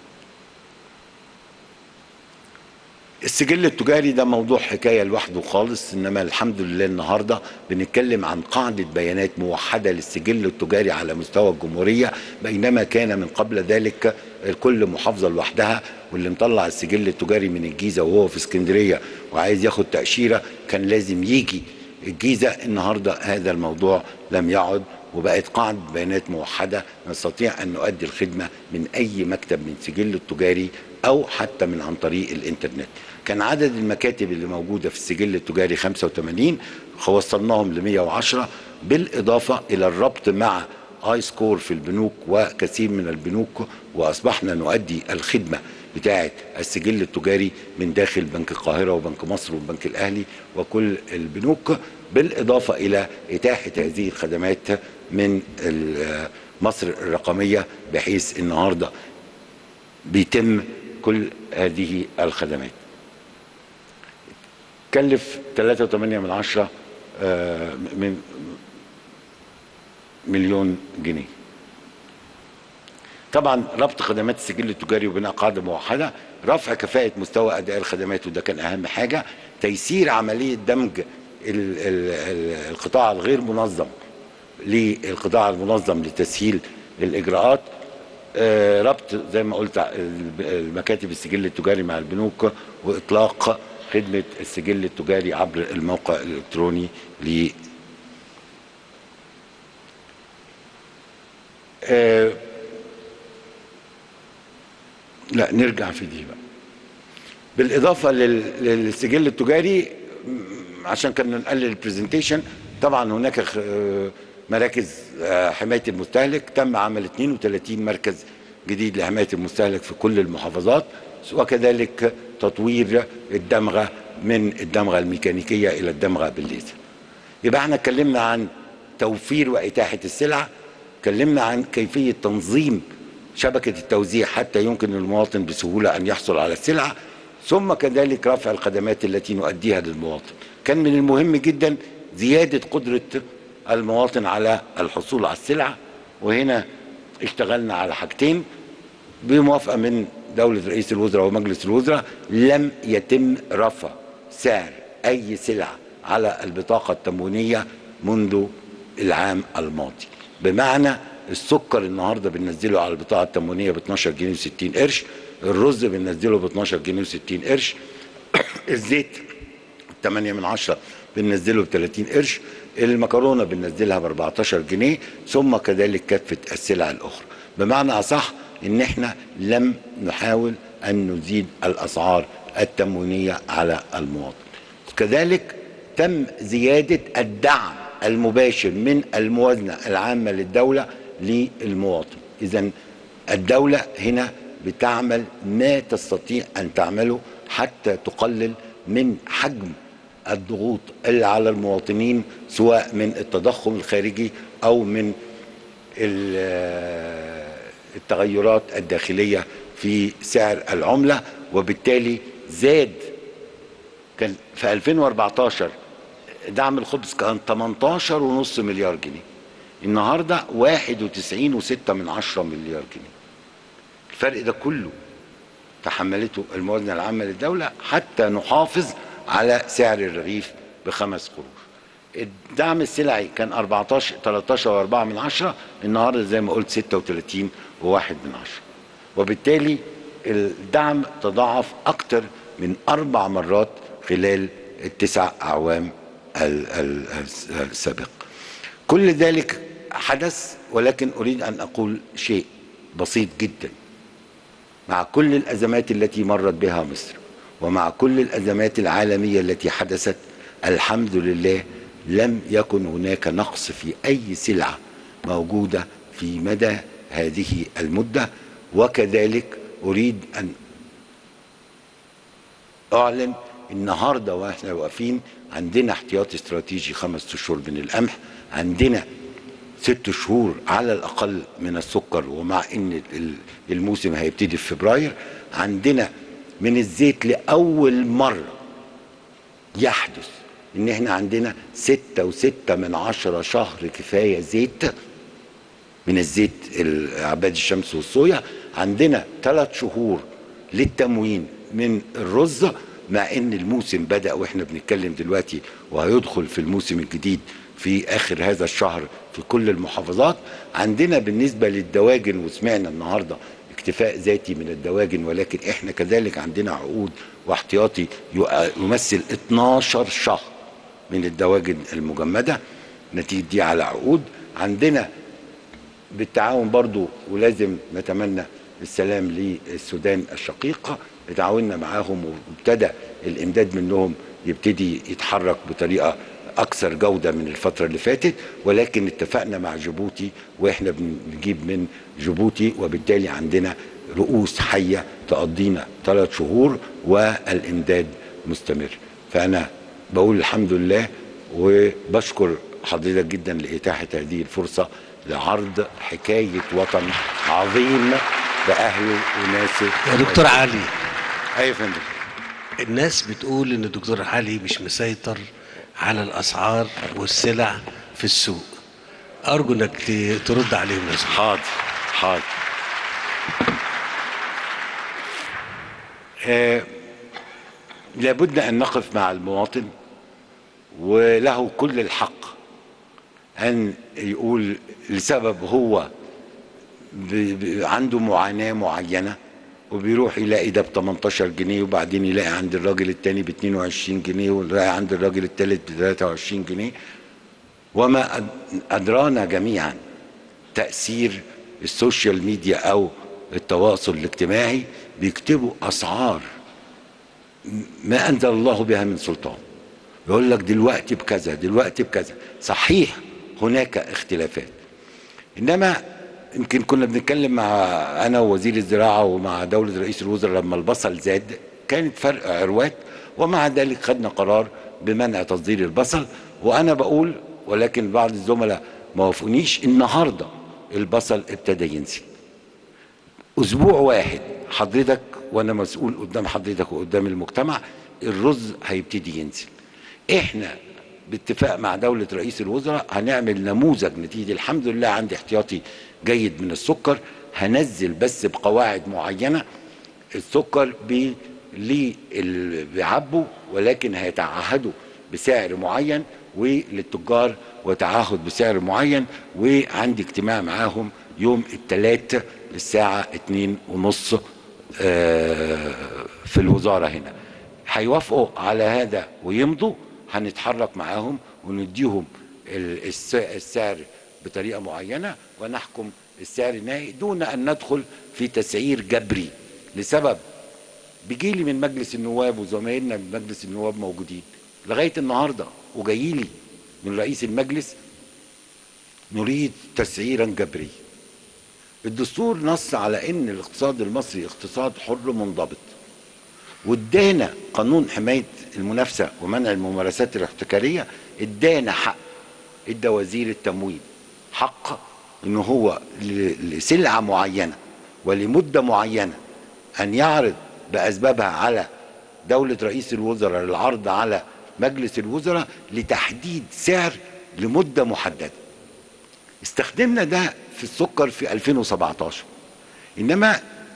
السجل التجاري ده موضوع حكاية لوحده خالص إنما الحمد لله النهاردة بنتكلم عن قاعدة بيانات موحدة للسجل التجاري على مستوى الجمهورية بينما كان من قبل ذلك كل محافظة لوحدها واللي مطلع السجل التجاري من الجيزة وهو في اسكندرية وعايز ياخد تأشيرة كان لازم يجي الجيزة النهاردة هذا الموضوع لم يعد وبقت قاعدة بيانات موحدة نستطيع أن نؤدي الخدمة من أي مكتب من سجل التجاري أو حتى من عن طريق الإنترنت كان عدد المكاتب اللي موجودة في السجل التجاري 85 وصلناهم ل 110 بالإضافة إلى الربط مع اي سكور في البنوك وكثير من البنوك واصبحنا نؤدي الخدمه بتاعه السجل التجاري من داخل بنك القاهره وبنك مصر والبنك الاهلي وكل البنوك بالاضافه الى اتاحه هذه الخدمات من ال- مصر الرقميه بحيث النهارده بيتم كل هذه الخدمات كلف 3.8 من عشرة آه، من مليون جنيه طبعا ربط خدمات السجل التجاري وبناء قاعده موحده رفع كفاءه مستوى اداء الخدمات وده كان اهم حاجه تيسير عمليه دمج ال- ال- ال- القطاع الغير منظم للقطاع المنظم لتسهيل الاجراءات آه، ربط زي ما قلت ال- المكاتب السجل التجاري مع البنوك واطلاق خدمة السجل التجاري عبر الموقع الإلكتروني ل آه، لا نرجع في دي بقى بالاضافه لل- للسجل التجاري م- عشان كنا نقلل البرزنتيشن طبعا هناك خ- آه، مراكز آه، حمايه المستهلك تم عمل 32 مركز جديد لحمايه المستهلك في كل المحافظات وكذلك تطوير الدمغه من الدمغه الميكانيكيه الى الدمغه بالليزر يبقى احنا اتكلمنا عن توفير واتاحه السلع اتكلمنا عن كيفيه تنظيم شبكه التوزيع حتى يمكن للمواطن بسهوله ان يحصل على السلعه ثم كذلك رفع الخدمات التي نؤديها للمواطن كان من المهم جدا زياده قدره المواطن على الحصول على السلعه وهنا اشتغلنا على حاجتين بموافقه من دوله رئيس الوزراء ومجلس الوزراء لم يتم رفع سعر اي سلعه على البطاقه التموينيه منذ العام الماضي بمعنى السكر النهارده بننزله على البطاقه التموينيه ب 12 جنيه و60 قرش الرز بننزله ب 12 جنيه و60 قرش الزيت 8 من 10 بننزله ب 30 قرش المكرونه بننزلها ب 14 جنيه ثم كذلك كافه السلع الاخرى بمعنى اصح ان احنا لم نحاول ان نزيد الاسعار التموينيه على المواطن كذلك تم زياده الدعم المباشر من الموازنه العامه للدوله للمواطن اذا الدوله هنا بتعمل ما تستطيع ان تعمله حتى تقلل من حجم الضغوط اللي على المواطنين سواء من التضخم الخارجي او من ال- التغيرات الداخليه في سعر العمله وبالتالي زاد كان في 2014 دعم الخبز كان 18.5 مليار جنيه النهارده 91.6 من 10 مليار جنيه الفرق ده كله تحملته الموازنه العامه للدوله حتى نحافظ على سعر الرغيف بخمس قروش الدعم السلعي كان 14 13 و4 من عشرة النهارده زي ما قلت 36 و1 من عشرة وبالتالي الدعم تضاعف اكتر من اربع مرات خلال التسع اعوام ال- ال- السابقه كل ذلك حدث ولكن اريد ان اقول شيء بسيط جدا مع كل الازمات التي مرت بها مصر ومع كل الازمات العالميه التي حدثت الحمد لله لم يكن هناك نقص في اي سلعه موجوده في مدى هذه المده وكذلك اريد ان اعلن النهارده واحنا واقفين عندنا احتياطي استراتيجي خمس اشهر من القمح عندنا ست شهور على الاقل من السكر ومع ان ال- الموسم هيبتدي في فبراير عندنا من الزيت لاول مره يحدث ان احنا عندنا ستة وستة من عشرة شهر كفاية زيت من الزيت ال- عباد الشمس والصويا عندنا ثلاث شهور للتموين من الرز مع ان الموسم بدأ واحنا بنتكلم دلوقتي وهيدخل في الموسم الجديد في اخر هذا الشهر في كل المحافظات عندنا بالنسبة للدواجن وسمعنا النهاردة اكتفاء ذاتي من الدواجن ولكن احنا كذلك عندنا عقود واحتياطي يؤ- يمثل 12 شهر من الدواجن المجمدة نتيجة دي على عقود عندنا بالتعاون برضو ولازم نتمنى السلام للسودان الشقيقة تعاوننا معاهم وابتدى الامداد منهم يبتدي يتحرك بطريقة اكثر جودة من الفترة اللي فاتت ولكن اتفقنا مع جيبوتي واحنا بنجيب من جيبوتي وبالتالي عندنا رؤوس حية تقضينا ثلاث شهور والامداد مستمر فانا بقول الحمد لله وبشكر حضرتك جدا لإتاحة هذه الفرصة لعرض حكاية وطن عظيم بأهله وناسه يا دكتور علي أيوة يا فندم الناس بتقول ان الدكتور علي مش مسيطر على الاسعار والسلع في السوق ارجو انك ت- ترد عليهم يا صاحبي. حاضر حاضر آه لابد أن نقف مع المواطن وله كل الحق أن يقول لسبب هو ب- ب- عنده معاناة معينة وبيروح يلاقي ده ب 18 جنيه وبعدين يلاقي عند الراجل التاني ب 22 جنيه ويلاقي عند الراجل التالت ب 23 جنيه وما أد- أدرانا جميعا تأثير السوشيال ميديا أو التواصل الاجتماعي بيكتبوا أسعار ما أنزل الله بها من سلطان يقول لك دلوقتي بكذا دلوقتي بكذا صحيح هناك اختلافات انما يمكن كنا بنتكلم مع انا ووزير الزراعه ومع دوله رئيس الوزراء لما البصل زاد كانت فرق عروات ومع ذلك خدنا قرار بمنع تصدير البصل وانا بقول ولكن بعض الزملاء ما وافقونيش النهارده البصل ابتدى ينزل اسبوع واحد حضرتك وانا مسؤول قدام حضرتك وقدام المجتمع الرز هيبتدي ينزل احنا باتفاق مع دولة رئيس الوزراء هنعمل نموذج نتيجة الحمد لله عندي احتياطي جيد من السكر هنزل بس بقواعد معينة السكر ب اللي بيعبوا ولكن هيتعهدوا بسعر معين وللتجار وتعهد بسعر معين وعندي اجتماع معاهم يوم الثلاث الساعة اتنين ونص آه، في الوزارة هنا هيوافقوا على هذا ويمضوا هنتحرك معاهم ونديهم ال- الس- السعر بطريقة معينة ونحكم السعر النهائي دون أن ندخل في تسعير جبري لسبب بيجيلي من مجلس النواب وزمايلنا من مجلس النواب موجودين لغاية النهاردة وجايلي من رئيس المجلس نريد تسعيرا جبريا الدستور نص على ان الاقتصاد المصري اقتصاد حر منضبط وادانا قانون حمايه المنافسه ومنع الممارسات الاحتكاريه ادانا حق ادى وزير التموين حق ان هو ل- لسلعه معينه ولمده معينه ان يعرض باسبابها على دوله رئيس الوزراء للعرض على مجلس الوزراء لتحديد سعر لمده محدده استخدمنا ده في السكر في 2017 انما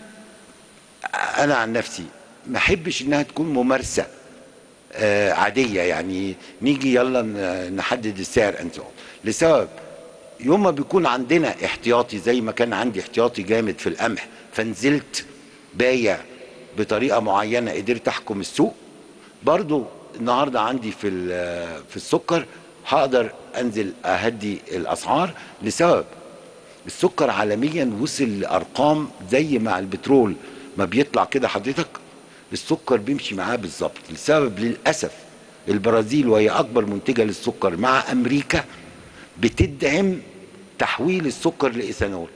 انا عن نفسي ما احبش انها تكون ممارسه آه، عاديه يعني نيجي يلا ن- نحدد السعر انت لسبب يوم ما بيكون عندنا احتياطي زي ما كان عندي احتياطي جامد في القمح فنزلت بايع بطريقه معينه قدرت احكم السوق برضو النهارده عندي في ال- في السكر هقدر انزل اهدي الاسعار لسبب السكر عالميا وصل لارقام زي مع البترول ما بيطلع كده حضرتك السكر بيمشي معاه بالظبط لسبب للاسف البرازيل وهي اكبر منتجه للسكر مع امريكا بتدعم تحويل السكر لايثانول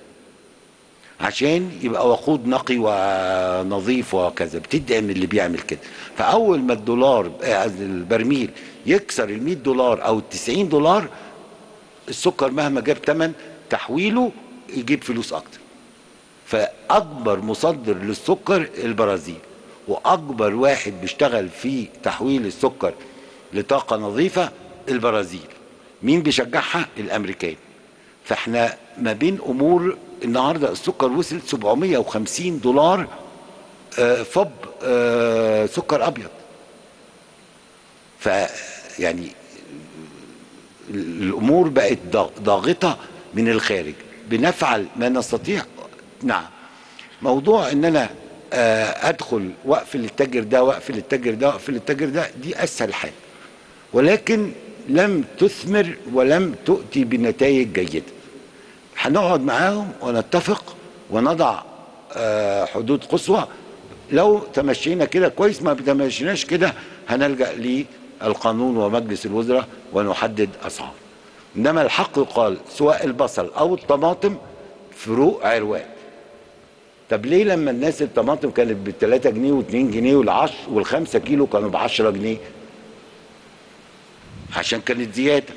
عشان يبقى وقود نقي ونظيف وكذا بتدعم اللي بيعمل كده فاول ما الدولار آه، البرميل يكسر ال 100 دولار او ال 90 دولار السكر مهما جاب ثمن تحويله يجيب فلوس اكتر فاكبر مصدر للسكر البرازيل واكبر واحد بيشتغل في تحويل السكر لطاقه نظيفه البرازيل مين بيشجعها الامريكان فاحنا ما بين امور النهارده السكر وصل 750 دولار آه، فب آه، سكر ابيض ف يعني الامور بقت ضاغ- ضاغطه من الخارج بنفعل ما نستطيع نعم موضوع ان انا آه، ادخل واقفل التاجر ده واقفل التاجر ده واقفل التاجر ده دي اسهل حاجه ولكن لم تثمر ولم تؤتي بنتائج جيده هنقعد معاهم ونتفق ونضع آه، حدود قصوى لو تمشينا كده كويس ما تمشيناش كده هنلجا للقانون ومجلس الوزراء ونحدد اسعار انما الحق يقال سواء البصل او الطماطم فروق عروات طب ليه لما الناس الطماطم كانت ب 3 جنيه و2 جنيه والعشر والخمسة كيلو كانوا ب 10 جنيه عشان كانت زياده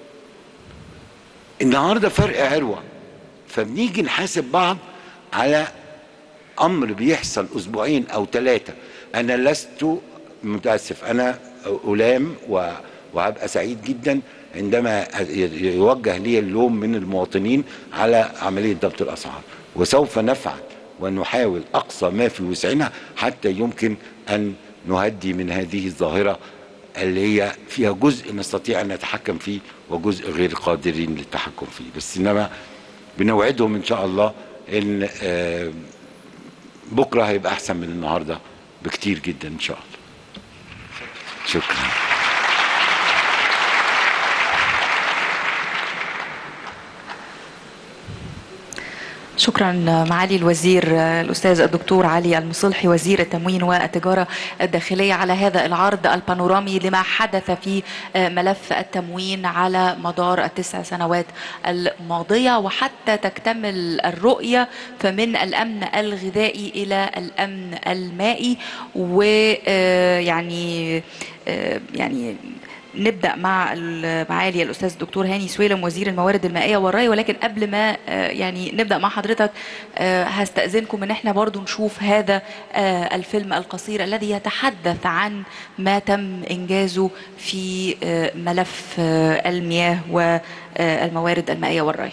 النهارده فرق عروه فبنيجي نحاسب بعض على امر بيحصل اسبوعين او ثلاثه انا لست متاسف انا الام و- وهبقى سعيد جدا عندما يوجه لي اللوم من المواطنين على عمليه ضبط الاسعار وسوف نفعل ونحاول اقصى ما في وسعنا حتى يمكن ان نهدي من هذه الظاهره اللي هي فيها جزء نستطيع ان نتحكم فيه وجزء غير قادرين للتحكم فيه بس انما بنوعدهم ان شاء الله ان آه، بكره هيبقى احسن من النهارده بكتير جدا ان شاء الله شكرا شكرا معالي الوزير الاستاذ الدكتور علي المصلحي وزير التموين والتجاره الداخليه على هذا العرض البانورامي لما حدث في ملف التموين على مدار التسع سنوات الماضيه وحتى تكتمل الرؤيه فمن الامن الغذائي الى الامن المائي ويعني يعني نبدا مع معالي الاستاذ الدكتور هاني سويلم وزير الموارد المائيه والري ولكن قبل ما يعني نبدا مع حضرتك هستاذنكم ان احنا برضو نشوف هذا الفيلم القصير الذي يتحدث عن ما تم انجازه في ملف المياه والموارد المائيه والري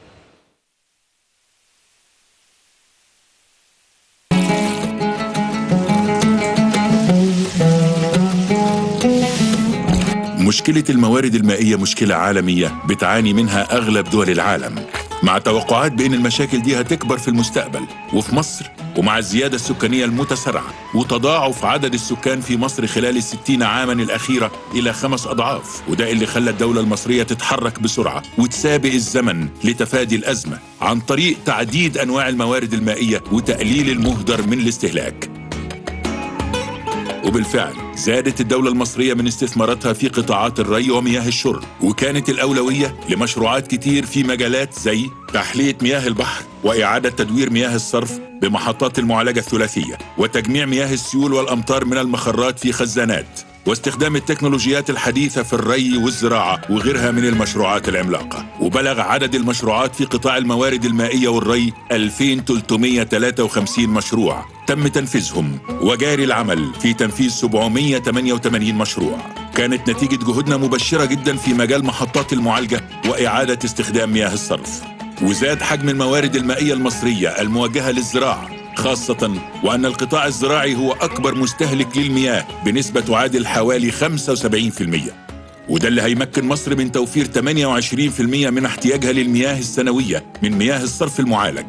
مشكلة الموارد المائية مشكلة عالمية بتعاني منها أغلب دول العالم مع توقعات بأن المشاكل دي هتكبر في المستقبل وفي مصر ومع الزيادة السكانية المتسارعة وتضاعف عدد السكان في مصر خلال الستين عاما الأخيرة إلى خمس أضعاف وده اللي خلى الدولة المصرية تتحرك بسرعة وتسابق الزمن لتفادي الأزمة عن طريق تعديد أنواع الموارد المائية وتقليل المهدر من الاستهلاك وبالفعل زادت الدولة المصرية من استثماراتها في قطاعات الري ومياه الشرب وكانت الأولوية لمشروعات كتير في مجالات زي تحلية مياه البحر وإعادة تدوير مياه الصرف بمحطات المعالجة الثلاثية وتجميع مياه السيول والأمطار من المخرات في خزانات واستخدام التكنولوجيات الحديثة في الري والزراعة وغيرها من المشروعات العملاقة وبلغ عدد المشروعات في قطاع الموارد المائية والري 2353 مشروع تم تنفيذهم وجاري العمل في تنفيذ 788 مشروع كانت نتيجة جهودنا مبشرة جدا في مجال محطات المعالجة وإعادة استخدام مياه الصرف وزاد حجم الموارد المائية المصرية الموجهة للزراعة خاصة وأن القطاع الزراعي هو أكبر مستهلك للمياه بنسبة تعادل حوالي 75% وده اللي هيمكن مصر من توفير 28% من احتياجها للمياه السنوية من مياه الصرف المعالج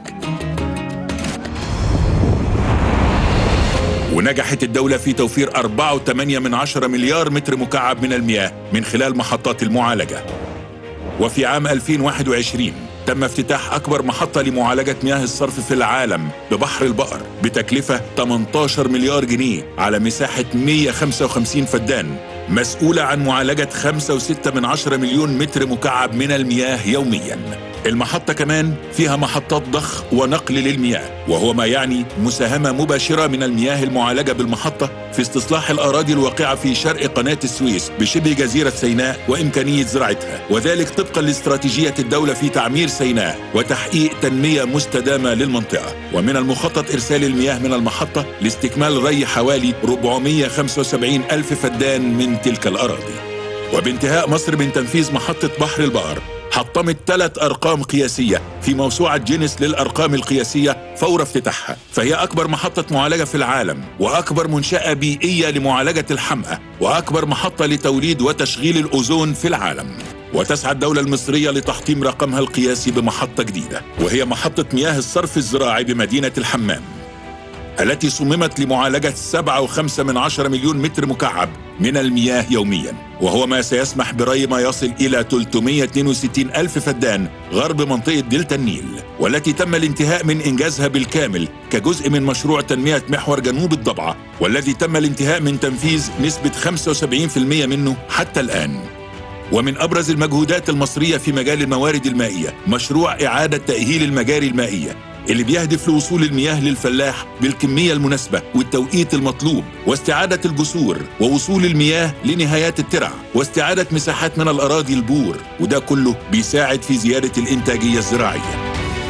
ونجحت الدولة في توفير 4.8 من عشرة مليار متر مكعب من المياه من خلال محطات المعالجة وفي عام 2021 تم افتتاح أكبر محطة لمعالجة مياه الصرف في العالم ببحر البقر بتكلفة 18 مليار جنيه على مساحة 155 فدان مسؤولة عن معالجة 5.6 من عشرة مليون متر مكعب من المياه يومياً المحطة كمان فيها محطات ضخ ونقل للمياه وهو ما يعني مساهمة مباشرة من المياه المعالجة بالمحطة في استصلاح الأراضي الواقعة في شرق قناة السويس بشبه جزيرة سيناء وإمكانية زراعتها وذلك طبقا لاستراتيجية الدولة في تعمير سيناء وتحقيق تنمية مستدامة للمنطقة ومن المخطط إرسال المياه من المحطة لاستكمال ري حوالي 475 ألف فدان من تلك الأراضي وبانتهاء مصر من تنفيذ محطة بحر البقر حطمت ثلاث أرقام قياسية في موسوعة جينيس للأرقام القياسية فور افتتاحها فهي أكبر محطة معالجة في العالم وأكبر منشأة بيئية لمعالجة الحمأة وأكبر محطة لتوليد وتشغيل الأوزون في العالم وتسعى الدولة المصرية لتحطيم رقمها القياسي بمحطة جديدة وهي محطة مياه الصرف الزراعي بمدينة الحمام التي صممت لمعالجة 7.5 من عشرة مليون متر مكعب من المياه يوميا وهو ما سيسمح بري ما يصل إلى 362 ألف فدان غرب منطقة دلتا النيل والتي تم الانتهاء من إنجازها بالكامل كجزء من مشروع تنمية محور جنوب الضبعة والذي تم الانتهاء من تنفيذ نسبة 75% منه حتى الآن ومن أبرز المجهودات المصرية في مجال الموارد المائية مشروع إعادة تأهيل المجاري المائية اللي بيهدف لوصول المياه للفلاح بالكمية المناسبة والتوقيت المطلوب واستعادة الجسور ووصول المياه لنهايات الترع واستعادة مساحات من الأراضي البور وده كله بيساعد في زيادة الإنتاجية الزراعية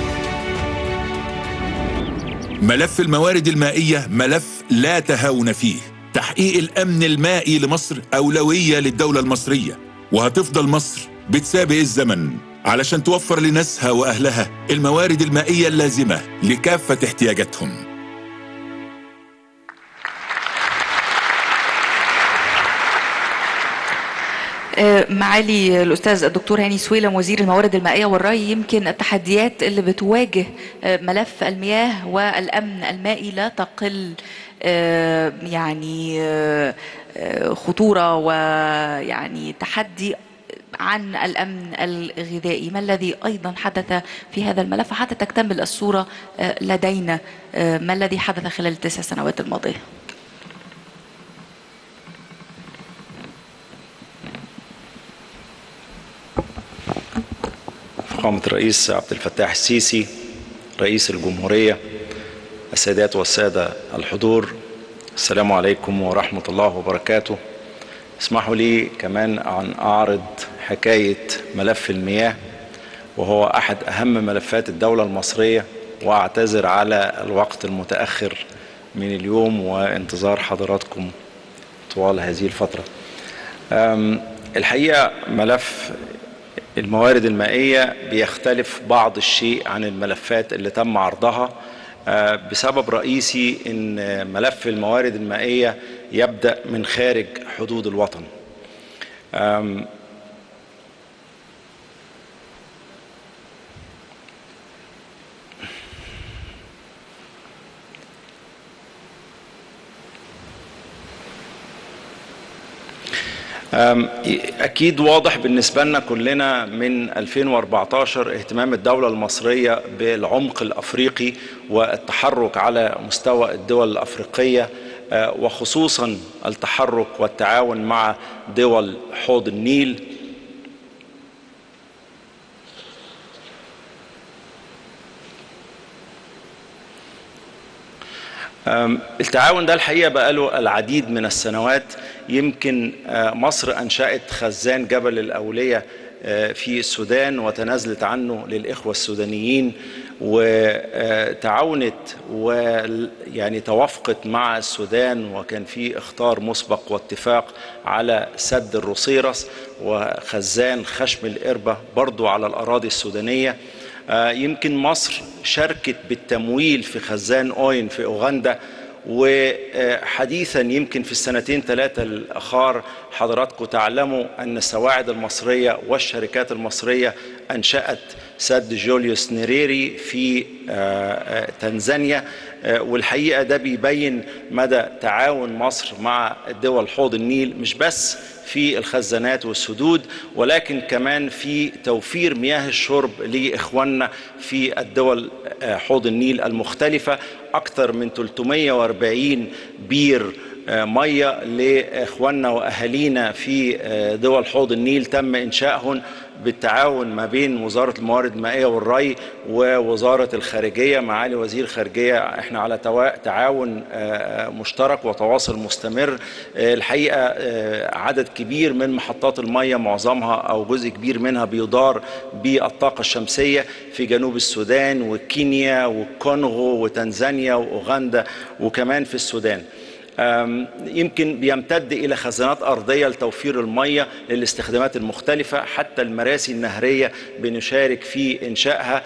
ملف الموارد المائية ملف لا تهاون فيه تحقيق الأمن المائي لمصر أولوية للدولة المصرية وهتفضل مصر بتسابق الزمن علشان توفر لناسها وأهلها الموارد المائية اللازمة لكافة احتياجاتهم آه، معالي الأستاذ الدكتور هاني سويلم وزير الموارد المائية والري يمكن التحديات اللي بتواجه آه، ملف المياه والأمن المائي لا تقل آه، يعني آه، آه، خطورة ويعني تحدي عن الأمن الغذائي ما الذي أيضا حدث في هذا الملف حتى تكتمل الصورة آه، لدينا آه، ما الذي حدث خلال التسع سنوات الماضية فخامة الرئيس عبد الفتاح السيسي رئيس الجمهورية السيدات والسادة الحضور السلام عليكم ورحمة الله وبركاته اسمحوا لي كمان أن أعرض حكاية ملف المياه وهو أحد أهم ملفات الدولة المصرية وأعتذر على الوقت المتأخر من اليوم وانتظار حضراتكم طوال هذه الفترة أم، الحقيقة ملف الموارد المائية بيختلف بعض الشيء عن الملفات اللي تم عرضها آه، بسبب رئيسي ان ملف الموارد المائية يبدأ من خارج حدود الوطن آم، أم، أكيد واضح بالنسبة لنا كلنا من 2014 اهتمام الدولة المصرية بالعمق الأفريقي والتحرك على مستوى الدول الأفريقية آه، وخصوصا التحرك والتعاون مع دول حوض النيل أم، التعاون ده الحقيقة بقاله العديد من السنوات يمكن آه، مصر أنشأت خزان جبل الأولية آه، في السودان وتنازلت عنه للإخوة السودانيين وتعاونت ويعني توافقت مع السودان وكان في اختار مسبق واتفاق على سد الرصيرس وخزان خشم الإربة برضو على الأراضي السودانية آه، يمكن مصر شاركت بالتمويل في خزان اوين في اوغندا وحديثا يمكن في السنتين ثلاثة الأخار حضراتكم تعلموا أن السواعد المصرية والشركات المصرية أنشأت سد جوليوس نيريري في آه، آه، تنزانيا آه، والحقيقة ده بيبين مدى تعاون مصر مع دول حوض النيل مش بس في الخزانات والسدود ولكن كمان في توفير مياه الشرب لإخواننا في الدول آه، حوض النيل المختلفة أكثر من 340 بير آه، مية لإخواننا وأهالينا في آه، دول حوض النيل تم إنشائهم بالتعاون ما بين وزارة الموارد المائية والري ووزارة الخارجية معالي وزير الخارجية احنا على توا- تعاون آه، مشترك وتواصل مستمر آه، الحقيقة آه، عدد كبير من محطات المية معظمها أو جزء كبير منها بيدار بالطاقة الشمسية في جنوب السودان وكينيا والكونغو وتنزانيا وأوغندا وكمان في السودان أم، يمكن بيمتد إلى خزانات أرضية لتوفير المية للاستخدامات المختلفة حتى المراسي النهرية بنشارك في إنشائها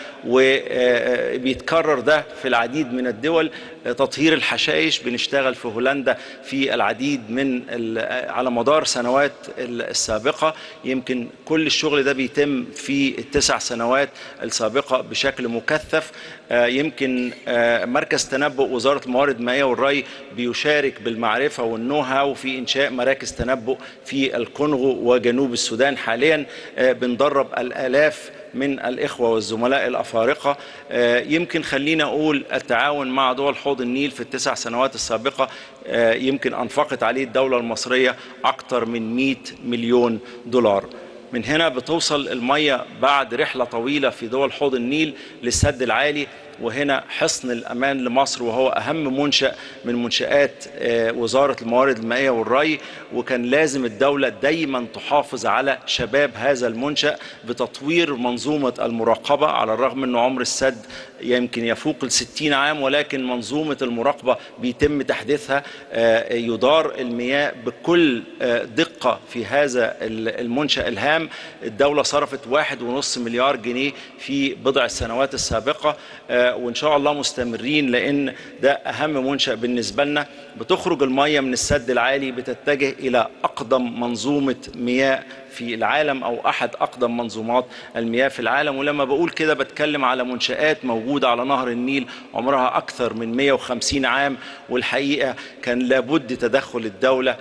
وبيتكرر ده في العديد من الدول تطهير الحشائش بنشتغل في هولندا في العديد من ال- على مدار سنوات السابقة يمكن كل الشغل ده بيتم في التسع سنوات السابقة بشكل مكثف آه، يمكن آه، مركز تنبؤ وزارة الموارد المائية والري بيشارك بالمعرفة والنو هاو في إنشاء مراكز تنبؤ في الكونغو وجنوب السودان حاليا آه، بندرب الآلاف من الإخوة والزملاء الأفارقة آه، يمكن خلينا أقول التعاون مع دول حوض النيل في التسع سنوات السابقة آه، يمكن أنفقت عليه الدولة المصرية أكثر من 100 مليون دولار من هنا بتوصل المية بعد رحلة طويلة في دول حوض النيل للسد العالي وهنا حصن الأمان لمصر وهو أهم منشأ من منشآت آه، وزارة الموارد المائية والري وكان لازم الدولة دايما تحافظ على شباب هذا المنشأ بتطوير منظومة المراقبة على الرغم أن عمر السد يمكن يفوق الستين عام ولكن منظومة المراقبة بيتم تحديثها آه، يدار المياه بكل آه، دقة في هذا المنشأ الهام الدولة صرفت واحد ونص مليار جنيه في بضع السنوات السابقة آه، وإن شاء الله مستمرين لأن ده أهم منشأ بالنسبة لنا بتخرج المية من السد العالي بتتجه إلى أقدم منظومة مياه في العالم او احد اقدم منظومات المياه في العالم ولما بقول كده بتكلم على منشات موجوده على نهر النيل عمرها اكثر من 150 عام والحقيقه كان لابد تدخل الدوله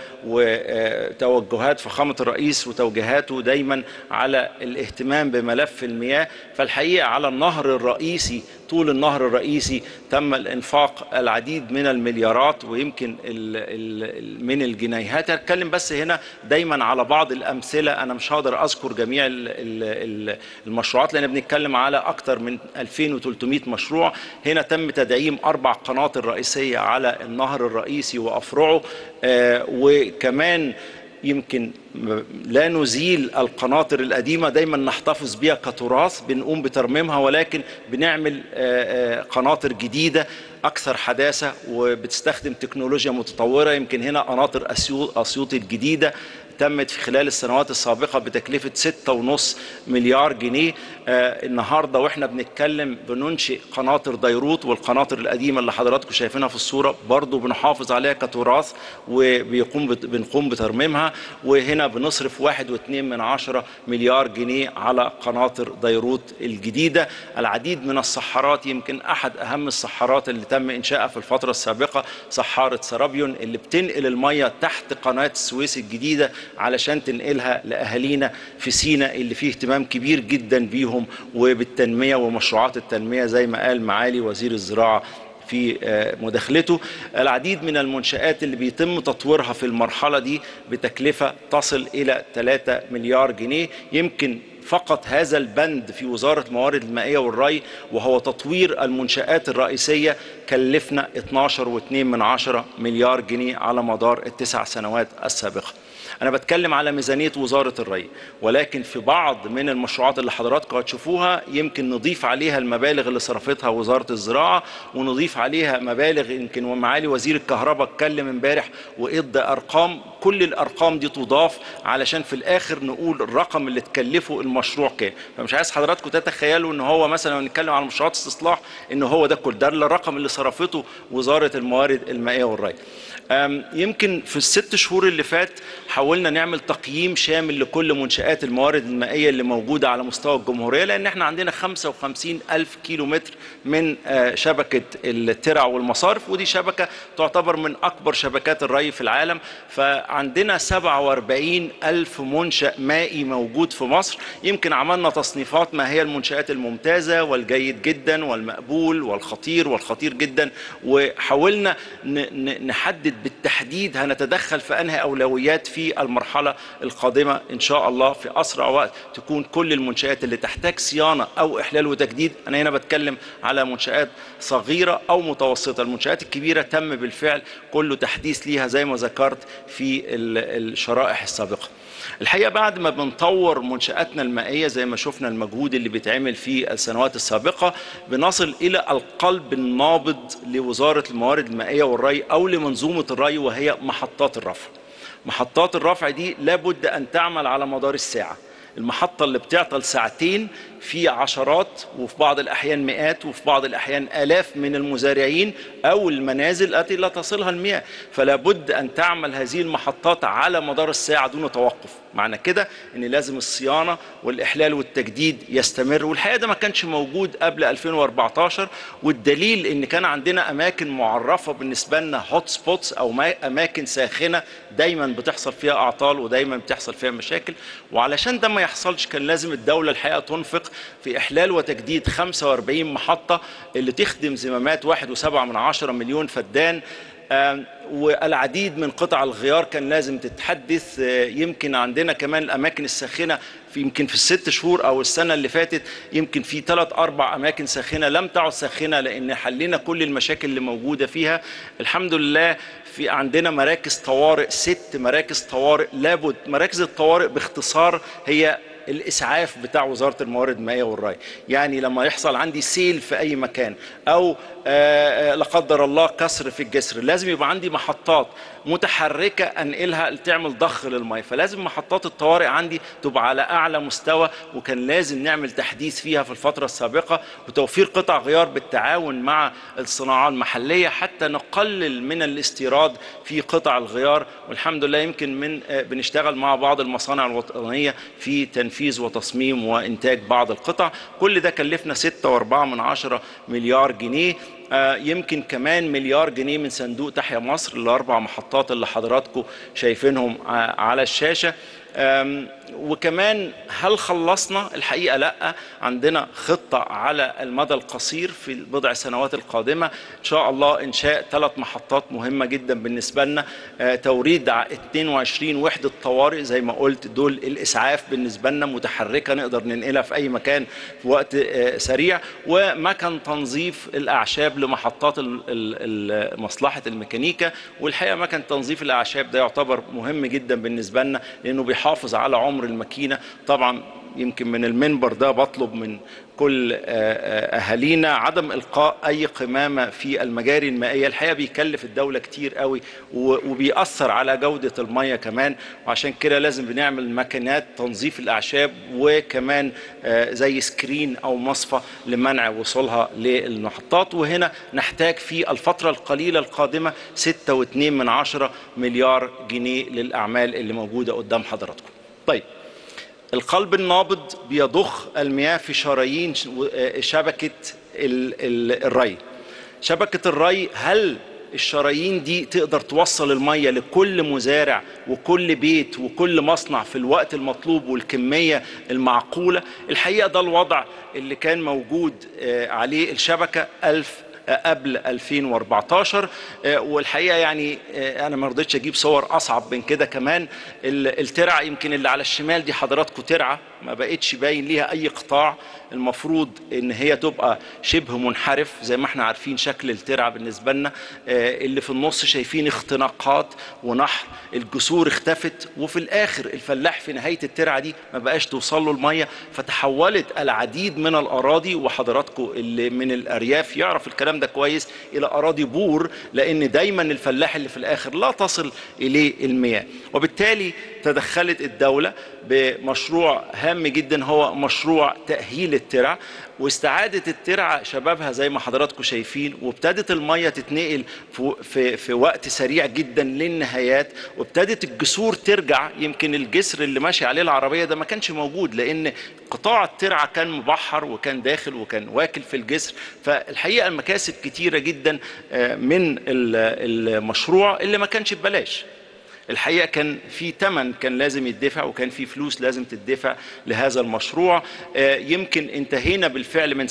وتوجهات فخامه الرئيس وتوجيهاته دايما على الاهتمام بملف المياه فالحقيقه على النهر الرئيسي طول النهر الرئيسي تم الانفاق العديد من المليارات ويمكن ال ال من الجنيهات هتكلم بس هنا دايما على بعض الامثله انا مش هقدر اذكر جميع ال ال المشروعات لان بنتكلم على اكثر من 2300 مشروع هنا تم تدعيم اربع قناطر رئيسيه على النهر الرئيسي وافرعه آه وكمان يمكن لا نزيل القناطر القديمة دايما نحتفظ بها كتراث بنقوم بترميمها ولكن بنعمل قناطر جديدة أكثر حداثة وبتستخدم تكنولوجيا متطورة يمكن هنا قناطر أسيوط الجديدة تمت في خلال السنوات السابقة بتكلفة 6.5 مليار جنيه آه النهاردة وإحنا بنتكلم بننشئ قناطر ديروت والقناطر القديمة اللي حضراتكم شايفينها في الصورة برضو بنحافظ عليها كتراث وبيقوم بت بنقوم بترميمها وهنا بنصرف 1.2 من عشرة مليار جنيه على قناطر ديروت الجديدة العديد من الصحارات يمكن أحد أهم الصحارات اللي تم إنشائها في الفترة السابقة صحارة سرابيون اللي بتنقل المية تحت قناة السويس الجديدة علشان تنقلها لأهالينا في سينا اللي فيه اهتمام كبير جدا بيهم وبالتنمية ومشروعات التنمية زي ما قال معالي وزير الزراعة في مداخلته العديد من المنشآت اللي بيتم تطويرها في المرحلة دي بتكلفة تصل إلى 3 مليار جنيه يمكن فقط هذا البند في وزارة موارد المائية والري وهو تطوير المنشآت الرئيسية كلفنا 12.2 من عشرة مليار جنيه على مدار التسع سنوات السابقة أنا بتكلم على ميزانية وزارة الري ولكن في بعض من المشروعات اللي حضراتكم هتشوفوها يمكن نضيف عليها المبالغ اللي صرفتها وزارة الزراعة ونضيف عليها مبالغ يمكن ومعالي وزير الكهرباء اتكلم امبارح وادى أرقام كل الأرقام دي تضاف علشان في الآخر نقول الرقم اللي تكلفه المشروع كام فمش عايز حضراتكم تتخيلوا ان هو مثلا نتكلم على مشروعات استصلاح ان هو ده كل ده الرقم اللي صرفته وزارة الموارد المائية والري يمكن في الست شهور اللي فات حاولنا نعمل تقييم شامل لكل منشآت الموارد المائية اللي موجودة على مستوى الجمهورية لأن احنا عندنا 55 ألف كيلو متر من شبكة الترع والمصارف ودي شبكة تعتبر من أكبر شبكات الري في العالم فعندنا 47 ألف منشأ مائي موجود في مصر يمكن عملنا تصنيفات ما هي المنشآت الممتازة والجيد جدا والمقبول والخطير والخطير جدا وحاولنا نحدد بالتحديد هنتدخل في أنهي أولويات في المرحلة القادمة إن شاء الله في أسرع وقت تكون كل المنشآت اللي تحتاج صيانة أو إحلال وتجديد أنا هنا بتكلم على منشآت صغيرة أو متوسطة المنشآت الكبيرة تم بالفعل كله تحديث ليها زي ما ذكرت في الشرائح السابقة الحقيقة بعد ما بنطور منشآتنا المائية زي ما شفنا المجهود اللي بيتعمل في السنوات السابقة بنصل إلى القلب النابض لوزارة الموارد المائية والري أو لمنظومة الري وهي محطات الرفع محطات الرفع دي لابد أن تعمل على مدار الساعة المحطة اللي بتعطل ساعتين في عشرات وفي بعض الأحيان مئات وفي بعض الأحيان آلاف من المزارعين أو المنازل التي لا تصلها المياه فلا بد أن تعمل هذه المحطات على مدار الساعة دون توقف معنى كده أن لازم الصيانة والإحلال والتجديد يستمر والحقيقة ده ما كانش موجود قبل 2014 والدليل أن كان عندنا أماكن معرفة بالنسبة لنا هوت سبوتس أو أماكن ساخنة دايما بتحصل فيها أعطال ودايما بتحصل فيها مشاكل وعلشان ده ما يحصلش كان لازم الدولة الحقيقة تنفق في إحلال وتجديد 45 محطة اللي تخدم زمامات 1.7 من عشرة مليون فدان والعديد من قطع الغيار كان لازم تتحدث يمكن عندنا كمان الأماكن الساخنة في يمكن في الست شهور أو السنة اللي فاتت يمكن في ثلاث أربع أماكن ساخنة لم تعد ساخنة لأن حلينا كل المشاكل اللي موجودة فيها الحمد لله في عندنا مراكز طوارئ ست مراكز طوارئ لابد مراكز الطوارئ باختصار هي الاسعاف بتاع وزاره الموارد المائيه والري يعني لما يحصل عندي سيل في اي مكان او لا قدر الله كسر في الجسر لازم يبقى عندي محطات متحركه انقلها تعمل ضخ للميه فلازم محطات الطوارئ عندي تبقى على اعلى مستوى وكان لازم نعمل تحديث فيها في الفتره السابقه وتوفير قطع غيار بالتعاون مع الصناعه المحليه حتى نقلل من الاستيراد في قطع الغيار والحمد لله يمكن من آه، بنشتغل مع بعض المصانع الوطنيه في تنفيذ وتصميم وانتاج بعض القطع كل ده كلفنا 6.4 من عشرة مليار جنيه آه، يمكن كمان مليار جنيه من صندوق تحيا مصر الاربع محطات اللي حضراتكم شايفينهم ع- على الشاشه آم، وكمان هل خلصنا الحقيقه لا عندنا خطه على المدى القصير في البضع سنوات القادمه ان شاء الله انشاء ثلاث محطات مهمه جدا بالنسبه لنا آه، توريد ع- 22 وحده طوارئ زي ما قلت دول الاسعاف بالنسبه لنا متحركه نقدر ننقلها في اي مكان في وقت آه، سريع ومكن تنظيف الاعشاب لمحطات ال- ال- ال- مصلحه الميكانيكا والحقيقه مكن تنظيف الاعشاب ده يعتبر مهم جدا بالنسبه لنا لانه بيحافظ على عمر الماكينه طبعا يمكن من المنبر ده بطلب من كل آه، آه، اهالينا عدم القاء اي قمامه في المجاري المائيه الحقيقه بيكلف الدوله كتير قوي و- وبيأثر على جوده الميه كمان وعشان كده لازم بنعمل ماكينات تنظيف الاعشاب وكمان آه، زي سكرين او مصفى لمنع وصولها للمحطات وهنا نحتاج في الفتره القليله القادمه 6.2 من عشرة مليار جنيه للاعمال اللي موجوده قدام حضراتكم طيب القلب النابض بيضخ المياه في شرايين ش- و- آه، شبكة ال- ال- الري شبكة الري هل الشرايين دي تقدر توصل المية لكل مزارع وكل بيت وكل مصنع في الوقت المطلوب والكمية المعقولة الحقيقة ده الوضع اللي كان موجود آه، عليه الشبكة ألف قبل 2014 آه، والحقيقه يعني آه، انا ما رضيتش اجيب صور اصعب من كده كمان ال- الترعه يمكن اللي على الشمال دي حضراتكم ترعه ما بقتش باين ليها اي قطاع المفروض ان هي تبقى شبه منحرف زي ما احنا عارفين شكل الترعه بالنسبه لنا آه، اللي في النص شايفين اختناقات ونحر الجسور اختفت وفي الاخر الفلاح في نهايه الترعه دي ما بقاش توصل له الميه فتحولت العديد من الاراضي وحضراتكم اللي من الارياف يعرف الكلام ده كويس الى اراضي بور لان دايما الفلاح اللي في الاخر لا تصل اليه المياه وبالتالي تدخلت الدوله بمشروع هام جدا هو مشروع تاهيل الترع واستعاده الترعه شبابها زي ما حضراتكم شايفين وابتدت الميه تتنقل في, في, في وقت سريع جدا للنهايات وابتدت الجسور ترجع يمكن الجسر اللي ماشي عليه العربيه ده ما كانش موجود لان قطاع الترعه كان مبحر وكان داخل وكان واكل في الجسر فالحقيقه المكاسب كتيره جدا آه، من ال- المشروع اللي ما كانش ببلاش الحقيقه كان في ثمن كان لازم يدفع وكان في فلوس لازم تدفع لهذا المشروع آه، يمكن انتهينا بالفعل من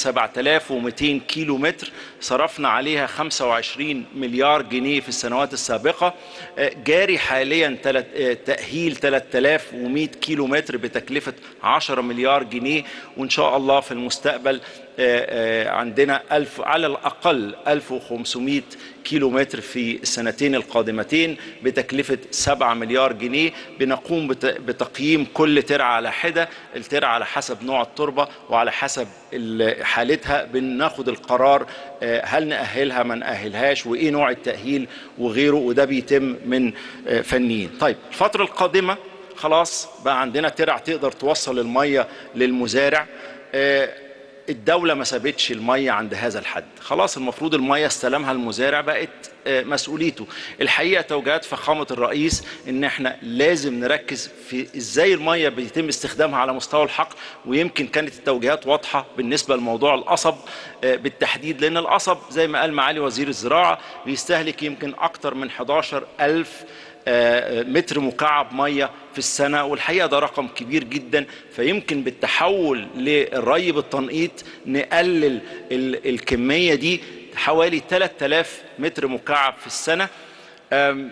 7200 كيلو متر صرفنا عليها 25 مليار جنيه في السنوات السابقه آه، جاري حاليا تلت- آه، تاهيل 3100 كيلو متر بتكلفه 10 مليار جنيه وان شاء الله في المستقبل آه، آه، عندنا ألف على الأقل 1500 كيلو متر في السنتين القادمتين بتكلفة 7 مليار جنيه بنقوم بت- بتقييم كل ترعة على حدة الترعة على حسب نوع التربة وعلى حسب ال- حالتها بناخد القرار آه، هل نأهلها ما نأهلهاش وإيه نوع التأهيل وغيره وده بيتم من آه، فنيين طيب الفترة القادمة خلاص بقى عندنا ترع تقدر توصل المية للمزارع آه، الدولة ما سابتش المية عند هذا الحد خلاص المفروض المية استلمها المزارع بقت آه، مسؤوليته الحقيقة توجيهات فخامة الرئيس ان احنا لازم نركز في ازاي المية بيتم استخدامها على مستوى الحقل ويمكن كانت التوجيهات واضحة بالنسبة لموضوع القصب آه، بالتحديد لان القصب زي ما قال معالي وزير الزراعة بيستهلك يمكن اكتر من 11 ألف آه، متر مكعب ميه في السنه والحقيقه ده رقم كبير جدا فيمكن بالتحول للري بالتنقيط نقلل ال- الكميه دي حوالي 3000 متر مكعب في السنه آم،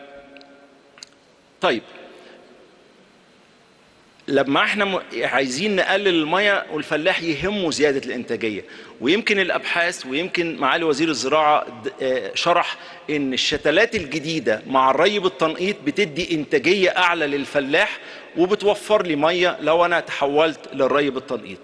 طيب لما احنا م- عايزين نقلل الميه والفلاح يهمه زياده الانتاجيه ويمكن الابحاث ويمكن معالي وزير الزراعه د- آه، شرح ان الشتلات الجديده مع الري بالتنقيط بتدي انتاجيه اعلى للفلاح وبتوفر لي ميه لو انا تحولت للري بالتنقيط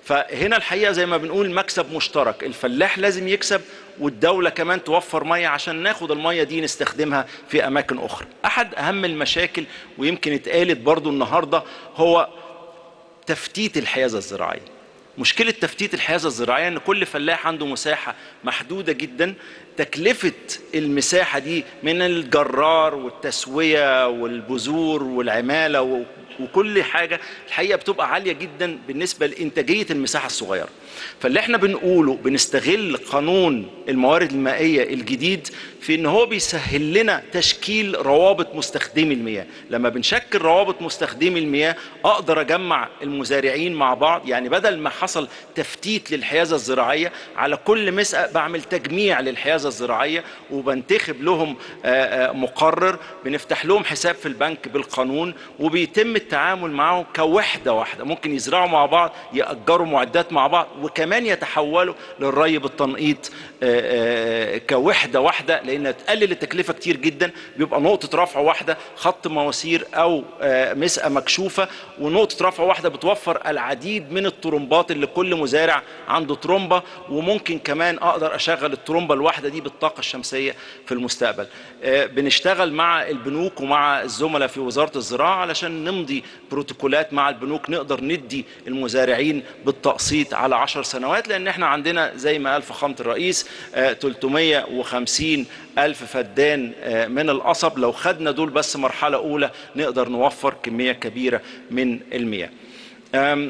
فهنا الحقيقه زي ما بنقول مكسب مشترك الفلاح لازم يكسب والدوله كمان توفر ميه عشان ناخد الميه دي نستخدمها في اماكن اخرى احد اهم المشاكل ويمكن اتقالت برضو النهارده هو تفتيت الحيازه الزراعيه مشكلة تفتيت الحيازة الزراعية ان كل فلاح عنده مساحة محدودة جدا تكلفة المساحة دي من الجرار والتسوية والبذور والعمالة و- وكل حاجة الحقيقة بتبقى عالية جدا بالنسبة لإنتاجية المساحة الصغيرة فاللي احنا بنقوله بنستغل قانون الموارد المائية الجديد في ان هو بيسهل لنا تشكيل روابط مستخدمي المياه لما بنشكل روابط مستخدمي المياه اقدر اجمع المزارعين مع بعض يعني بدل ما حصل تفتيت للحيازة الزراعية على كل مسأة بعمل تجميع للحيازة الزراعية وبنتخب لهم آه، آه، مقرر بنفتح لهم حساب في البنك بالقانون وبيتم التعامل معهم كوحدة واحدة ممكن يزرعوا مع بعض يأجروا معدات مع بعض وكمان يتحولوا للري بالتنقيط آه، آه، كوحدة واحدة لأنها تقلل التكلفة كتير جدا بيبقى نقطة رفع واحدة خط مواسير أو آه، مسقة مكشوفة ونقطة رفع واحدة بتوفر العديد من الطرمبات اللي كل مزارع عنده طرمبة وممكن كمان أقدر أشغل الطرمبة الواحدة دي بالطاقة الشمسية في المستقبل آه، بنشتغل مع البنوك ومع الزملاء في وزارة الزراعة علشان نمضي بروتوكولات مع البنوك نقدر ندي المزارعين بالتقسيط على عشر سنوات لأن احنا عندنا زي ما قال فخامة الرئيس آه، 350 ألف فدان آه، من القصب لو خدنا دول بس مرحلة أولى نقدر نوفر كمية كبيرة من المياه آم،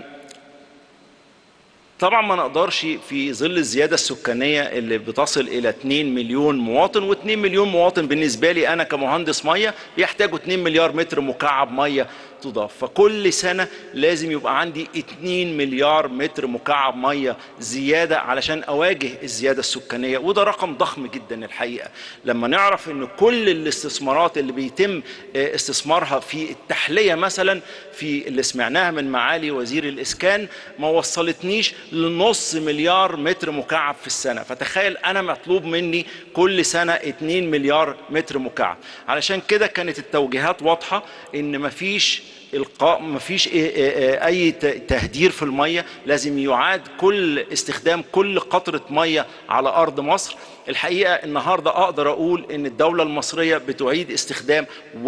طبعا ما نقدرش في ظل الزيادة السكانية اللي بتصل إلى 2 مليون مواطن و2 مليون مواطن بالنسبة لي أنا كمهندس مية بيحتاجوا 2 مليار متر مكعب مية تضاف فكل سنة لازم يبقى عندي 2 مليار متر مكعب مية زيادة علشان أواجه الزيادة السكانية وده رقم ضخم جدا الحقيقة لما نعرف أن كل الاستثمارات اللي بيتم آه، استثمارها في التحلية مثلا في اللي سمعناها من معالي وزير الإسكان ما وصلتنيش لنص مليار متر مكعب في السنة فتخيل أنا مطلوب مني كل سنة 2 مليار متر مكعب علشان كده كانت التوجيهات واضحة إن مفيش القاء مفيش إيه- إيه- إيه اي ت- تهدير في الميه لازم يعاد كل استخدام كل قطره ميه على ارض مصر الحقيقه النهارده اقدر اقول ان الدوله المصريه بتعيد استخدام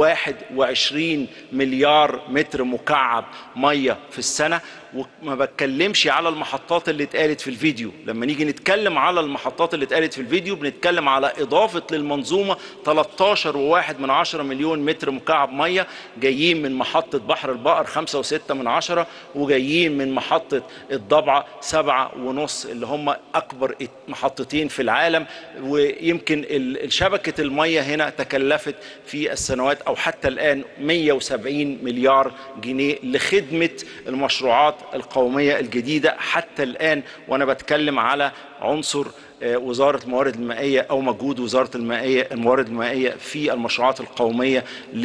21 مليار متر مكعب ميه في السنه وما بتكلمش على المحطات اللي اتقالت في الفيديو لما نيجي نتكلم على المحطات اللي اتقالت في الفيديو بنتكلم على اضافه للمنظومه 13 وواحد من عشرة مليون متر مكعب ميه جايين من محطه بحر البقر 5 و6 من عشرة وجايين من محطه الضبعه سبعة ونص اللي هم اكبر محطتين في العالم ويمكن ال- شبكه الميه هنا تكلفت في السنوات او حتى الان 170 مليار جنيه لخدمه المشروعات القوميه الجديده حتى الان وانا بتكلم على عنصر آه، وزاره الموارد المائيه او مجهود وزاره المائيه الموارد المائيه في المشروعات القوميه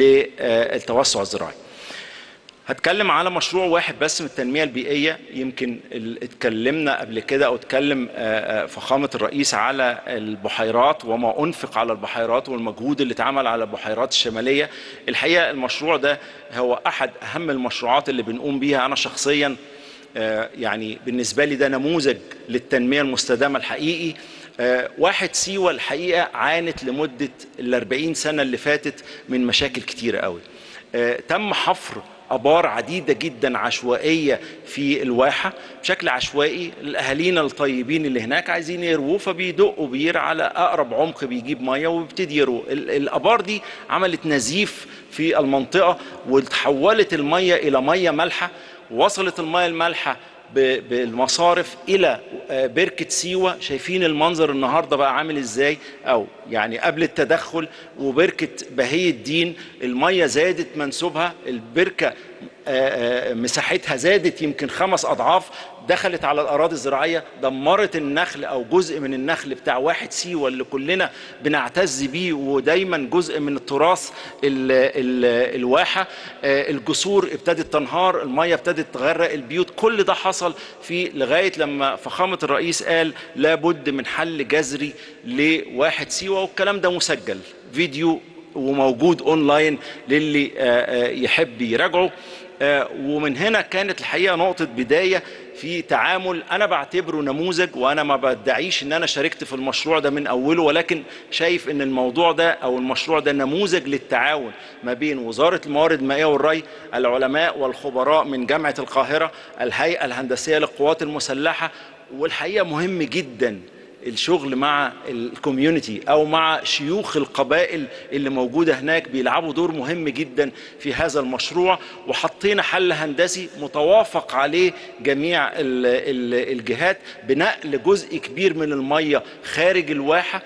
للتوسع الزراعي. هتكلم على مشروع واحد بس من التنمية البيئية يمكن ال- اتكلمنا قبل كده او اتكلم آه، آه، فخامة الرئيس على البحيرات وما انفق على البحيرات والمجهود اللي اتعمل على البحيرات الشمالية الحقيقة المشروع ده هو احد اهم المشروعات اللي بنقوم بيها انا شخصيا آه، يعني بالنسبة لي ده نموذج للتنمية المستدامة الحقيقي آه، واحد سيوة الحقيقة عانت لمدة الأربعين سنة اللي فاتت من مشاكل كتيرة قوي آه، تم حفر ابار عديده جدا عشوائيه في الواحه بشكل عشوائي الاهالينا الطيبين اللي هناك عايزين يرووا فبيدقوا بير على اقرب عمق بيجيب ميه وبيبتدي يرووا ال- الابار دي عملت نزيف في المنطقه وتحولت الميه الى ميه مالحه وصلت الميه المالحه ب- بالمصارف الى آه، بركه سيوه شايفين المنظر النهارده بقى عامل ازاي او يعني قبل التدخل وبركه بهي الدين الميه زادت منسوبها البركه آه، آه، مساحتها زادت يمكن خمس اضعاف دخلت على الاراضي الزراعيه دمرت النخل او جزء من النخل بتاع واحد سيوه اللي كلنا بنعتز بيه ودايما جزء من التراث ال ال الواحه آه، الجسور ابتدت تنهار الميه ابتدت تغرق البيوت كل ده حصل في لغايه لما فخامه الرئيس قال لابد من حل جذري لواحد سيوه والكلام ده مسجل فيديو وموجود اونلاين للي آه، آه، يحب يراجعه آه، ومن هنا كانت الحقيقه نقطه بدايه في تعامل انا بعتبره نموذج وانا ما بدعيش ان انا شاركت في المشروع ده من اوله ولكن شايف ان الموضوع ده او المشروع ده نموذج للتعاون ما بين وزاره الموارد المائيه والري العلماء والخبراء من جامعه القاهره الهيئه الهندسيه للقوات المسلحه والحقيقه مهم جدا الشغل مع الكوميونتي او مع شيوخ القبائل اللي موجوده هناك بيلعبوا دور مهم جدا في هذا المشروع وحطينا حل هندسي متوافق عليه جميع ال- ال- الجهات بنقل جزء كبير من الميه خارج الواحه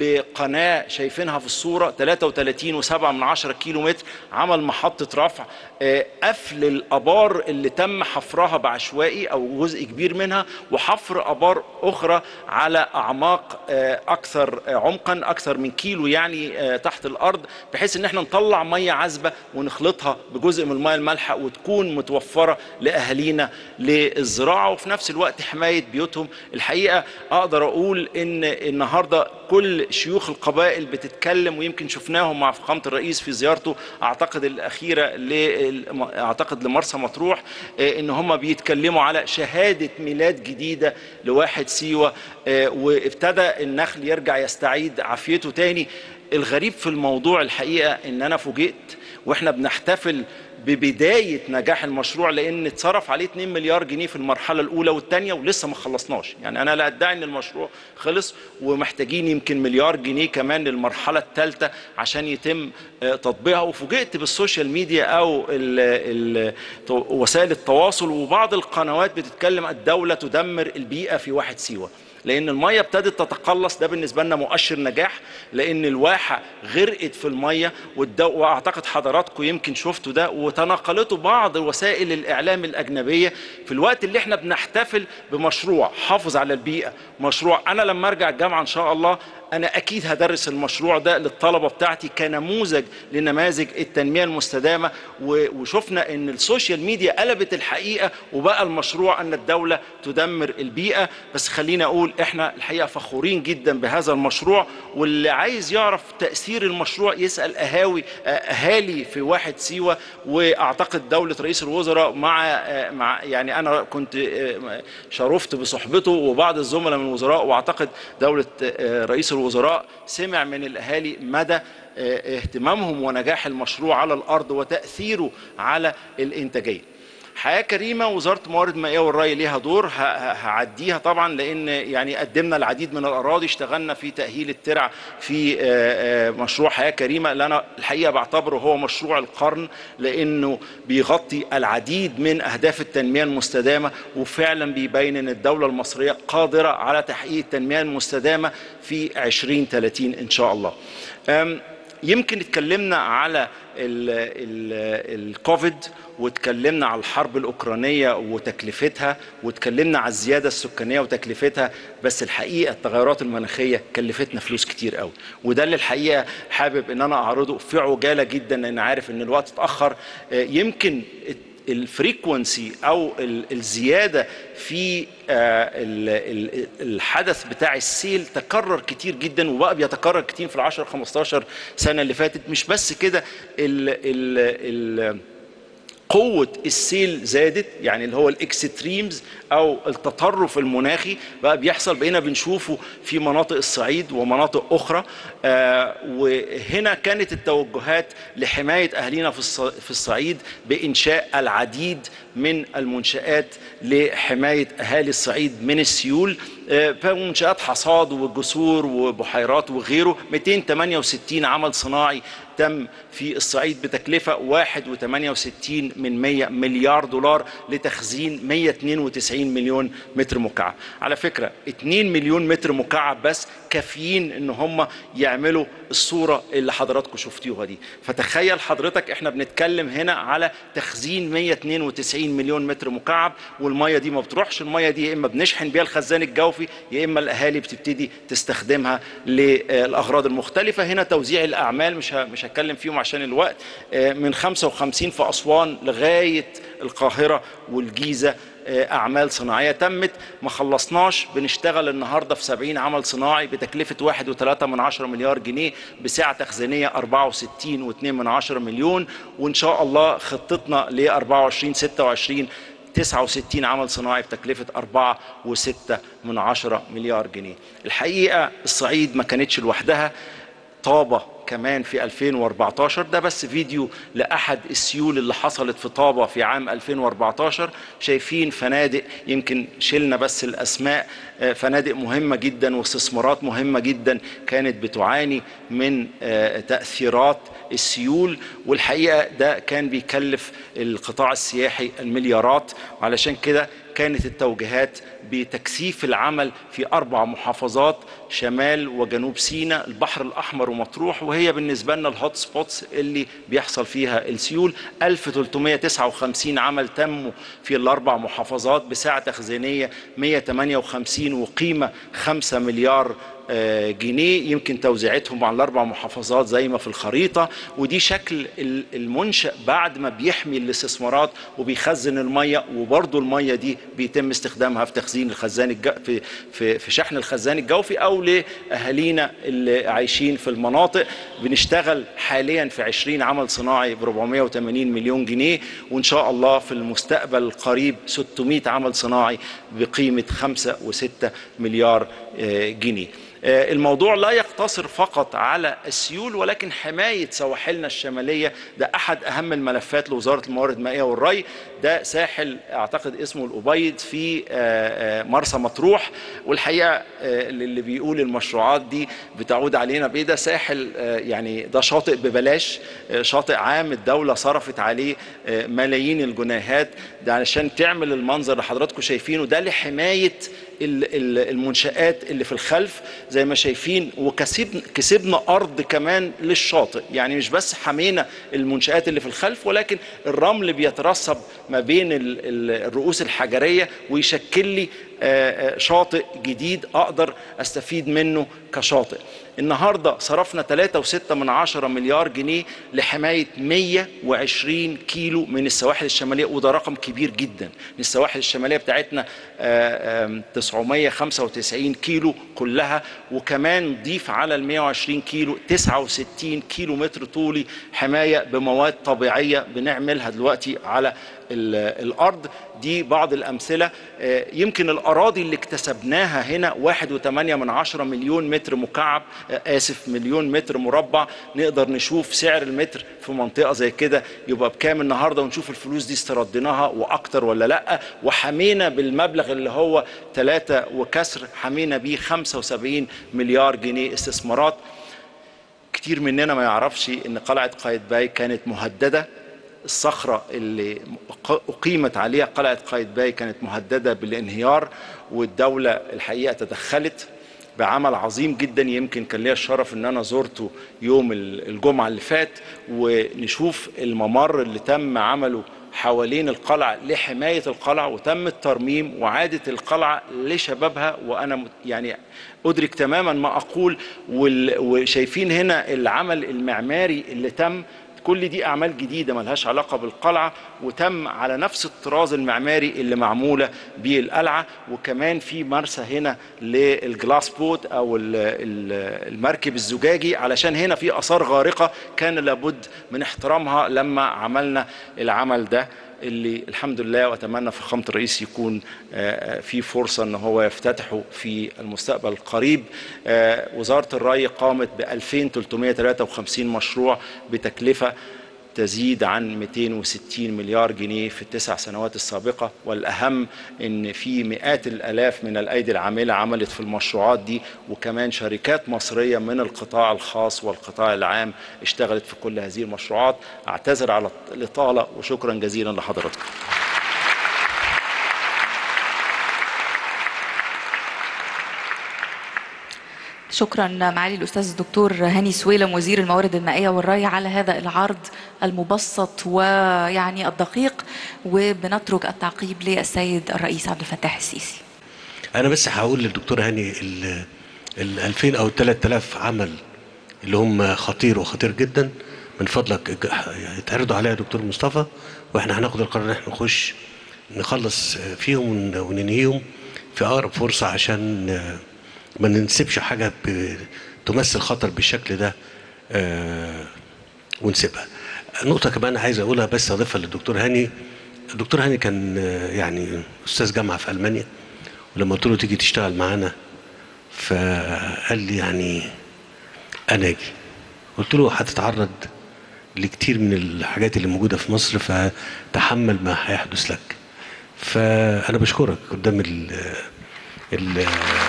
بقناة شايفينها في الصورة 33 و7 من 10 كيلو متر عمل محطة رفع آه، قفل الأبار اللي تم حفرها بعشوائي أو جزء كبير منها وحفر أبار أخرى على أعماق آه، أكثر آه، عمقا أكثر من كيلو يعني آه، تحت الأرض بحيث إن احنا نطلع مية عذبة ونخلطها بجزء من المية المالحة وتكون متوفرة لأهالينا للزراعة وفي نفس الوقت حماية بيوتهم الحقيقة أقدر أقول إن النهاردة كل شيوخ القبائل بتتكلم ويمكن شفناهم مع فخامة الرئيس في زيارته أعتقد الأخيرة ل- أعتقد لمرسى مطروح آه، إن هم بيتكلموا على شهادة ميلاد جديدة لواحد سيوة آه، وابتدى النخل يرجع يستعيد عافيته تاني الغريب في الموضوع الحقيقة إن أنا فوجئت وإحنا بنحتفل ببداية نجاح المشروع لأن اتصرف عليه 2 مليار جنيه في المرحلة الأولى والثانية ولسه ما خلصناش يعني أنا لا أدعي أن المشروع خلص ومحتاجين يمكن مليار جنيه كمان للمرحلة الثالثة عشان يتم آه، تطبيقها وفوجئت بالسوشيال ميديا أو ال ال وسائل التواصل وبعض القنوات بتتكلم الدولة تدمر البيئة في واحد سيوة لان الميه ابتدت تتقلص ده بالنسبه لنا مؤشر نجاح لان الواحه غرقت في الميه والدو... واعتقد حضراتكم يمكن شفتوا ده وتناقلته بعض وسائل الاعلام الاجنبيه في الوقت اللي احنا بنحتفل بمشروع حافظ على البيئه مشروع انا لما ارجع الجامعه ان شاء الله انا اكيد هدرس المشروع ده للطلبه بتاعتي كنموذج لنماذج التنميه المستدامه و- وشفنا ان السوشيال ميديا قلبت الحقيقه وبقى المشروع ان الدوله تدمر البيئه بس خلينا اقول احنا الحقيقه فخورين جدا بهذا المشروع واللي عايز يعرف تاثير المشروع يسال اهاوي آه، اهالي في واحد سيوه واعتقد دوله رئيس الوزراء مع آه، مع يعني انا كنت آه، شرفت بصحبته وبعض الزملاء من الوزراء واعتقد دوله آه، رئيس الوزراء سمع من الاهالي مدى آه، اهتمامهم ونجاح المشروع على الارض وتاثيره على الانتاجيه حياه كريمه وزاره الموارد المائيه والري ليها دور ه- ه- هعديها طبعا لان يعني قدمنا العديد من الاراضي اشتغلنا في تاهيل الترع في آه، آه، مشروع حياه كريمه اللي انا الحقيقه بعتبره هو مشروع القرن لانه بيغطي العديد من اهداف التنميه المستدامه وفعلا بيبين ان الدوله المصريه قادره على تحقيق التنميه المستدامه في 2030 ان شاء الله. أم، يمكن اتكلمنا على ال- ال- الكوفيد واتكلمنا على الحرب الأوكرانية وتكلفتها واتكلمنا على الزيادة السكانية وتكلفتها بس الحقيقة التغيرات المناخية كلفتنا فلوس كتير قوي وده اللي الحقيقة حابب ان انا اعرضه في عجالة جدا لان عارف ان الوقت اتأخر آه، يمكن الفريكونسي او ال- الزياده في آه، ال- ال- الحدث بتاع السيل تكرر كتير جدا وبقى بيتكرر كتير في العشر 15 سنه اللي فاتت مش بس كده ال ال ال قوة السيل زادت يعني اللي هو الاكستريمز او التطرف المناخي بقى بيحصل بقينا بنشوفه في مناطق الصعيد ومناطق اخرى آه وهنا كانت التوجهات لحماية اهالينا في الص- في الصعيد بانشاء العديد من المنشآت لحماية اهالي الصعيد من السيول آه، منشآت حصاد وجسور وبحيرات وغيره 268 عمل صناعي تم في الصعيد بتكلفة 1.68 من 100 مليار دولار لتخزين 192 مليون متر مكعب على فكرة 2 مليون متر مكعب بس كافيين ان هم يعملوا الصورة اللي حضراتكم شفتوها دي فتخيل حضرتك احنا بنتكلم هنا على تخزين 192 مليون متر مكعب والمية دي ما بتروحش المية دي يا اما بنشحن بيها الخزان الجوفي يا اما الاهالي بتبتدي تستخدمها للاغراض المختلفة هنا توزيع الاعمال مش ه- مش هتكلم فيهم عشان الوقت آه، من 55 في اسوان لغاية القاهرة والجيزة أعمال صناعية تمت ما خلصناش بنشتغل النهاردة في 70 عمل صناعي بتكلفة 1.3 من عشرة مليار جنيه بسعة تخزينية 64.2 من عشرة مليون وإن شاء الله خطتنا ل 24 26 69 عمل صناعي بتكلفة 4 و6 من عشرة مليار جنيه الحقيقة الصعيد ما كانتش لوحدها طابة كمان في 2014 ده بس فيديو لأحد السيول اللي حصلت في طابة في عام 2014 شايفين فنادق يمكن شلنا بس الأسماء فنادق مهمة جدا واستثمارات مهمة جدا كانت بتعاني من تأثيرات السيول والحقيقة ده كان بيكلف القطاع السياحي المليارات وعلشان كده كانت التوجيهات بتكثيف العمل في أربع محافظات شمال وجنوب سيناء البحر الأحمر ومطروح وهي بالنسبة لنا الهوت سبوتس اللي بيحصل فيها السيول 1359 عمل تموا في الأربع محافظات بسعة تخزينية 158 وقيمة 5 مليار جنيه يمكن توزيعتهم على الاربع محافظات زي ما في الخريطه ودي شكل المنشا بعد ما بيحمي الاستثمارات وبيخزن الميه وبرضه الميه دي بيتم استخدامها في تخزين الخزان الجو في في في شحن الخزان الجوفي او لاهالينا اللي عايشين في المناطق بنشتغل حاليا في 20 عمل صناعي ب 480 مليون جنيه وان شاء الله في المستقبل القريب 600 عمل صناعي بقيمه 5 و6 مليار جنيه الموضوع لا يقتصر فقط على السيول ولكن حماية سواحلنا الشمالية ده أحد أهم الملفات لوزارة الموارد المائية والري ده ساحل أعتقد اسمه الأبيض في مرسى مطروح والحقيقة اللي بيقول المشروعات دي بتعود علينا بإيه ده ساحل يعني ده شاطئ ببلاش شاطئ عام الدولة صرفت عليه ملايين الجنيهات ده علشان تعمل المنظر اللي حضراتكم شايفينه ده لحماية المنشآت اللي في الخلف زي ما شايفين وكسبنا كسبنا ارض كمان للشاطئ يعني مش بس حمينا المنشآت اللي في الخلف ولكن الرمل بيترسب ما بين الرؤوس الحجريه ويشكل لي شاطئ جديد اقدر استفيد منه كشاطئ النهارده صرفنا 3.6 من عشرة مليار جنيه لحمايه 120 كيلو من السواحل الشماليه وده رقم كبير جدا السواحل الشماليه بتاعتنا 995 كيلو كلها وكمان ضيف على ال 120 كيلو 69 كيلو متر طولي حمايه بمواد طبيعيه بنعملها دلوقتي على الارض دي بعض الامثله يمكن الاراضي اللي اكتسبناها هنا واحد وثمانية من عشرة مليون متر مكعب اسف مليون متر مربع نقدر نشوف سعر المتر في منطقه زي كده يبقى بكام النهارده ونشوف الفلوس دي استرديناها واكتر ولا لا وحمينا بالمبلغ اللي هو ثلاثة وكسر حمينا بيه 75 مليار جنيه استثمارات كتير مننا ما يعرفش ان قلعه قايتباي كانت مهدده الصخرة اللي أقيمت عليها قلعة قايتباي كانت مهددة بالانهيار والدولة الحقيقة تدخلت بعمل عظيم جدا يمكن كان ليا الشرف ان انا زرته يوم الجمعة اللي فات ونشوف الممر اللي تم عمله حوالين القلعة لحماية القلعة وتم الترميم وعادة القلعة لشبابها وأنا يعني أدرك تماما ما أقول وشايفين هنا العمل المعماري اللي تم كل دي اعمال جديده ملهاش علاقه بالقلعه وتم على نفس الطراز المعماري اللي معموله بالقلعه وكمان في مرسى هنا للجلاس بوت او المركب الزجاجي علشان هنا في اثار غارقه كان لابد من احترامها لما عملنا العمل ده اللي الحمد لله واتمنى فخامه الرئيس يكون في فرصه ان هو يفتتحه في المستقبل القريب وزاره الري قامت ب 2353 مشروع بتكلفه تزيد عن 260 مليار جنيه في التسع سنوات السابقة والأهم أن في مئات الألاف من الأيدي العاملة عملت في المشروعات دي وكمان شركات مصرية من القطاع الخاص والقطاع العام اشتغلت في كل هذه المشروعات أعتذر على الإطالة وشكرا جزيلا لحضراتكم شكرا معالي الاستاذ الدكتور هاني سويلم وزير الموارد المائيه والري على هذا العرض المبسط ويعني الدقيق وبنترك التعقيب للسيد الرئيس عبد الفتاح السيسي. انا بس هقول للدكتور هاني ال ال 2000 او 3000 عمل اللي هم خطير وخطير جدا من فضلك يتعرضوا عليا يا دكتور مصطفى واحنا هناخد القرار ان احنا نخش نخلص فيهم ون- وننهيهم في اقرب فرصه عشان آه، ما ننسبش حاجه ب- تمثل خطر بالشكل ده آه، ونسيبها نقطة كمان عايز أقولها بس أضيفها للدكتور هاني الدكتور هاني كان آه، يعني أستاذ جامعة في ألمانيا ولما قلت له تيجي تشتغل معانا فقال لي يعني أنا أجي قلت له هتتعرض لكتير من الحاجات اللي موجودة في مصر فتحمل ما هيحدث لك فأنا بشكرك قدام ال ال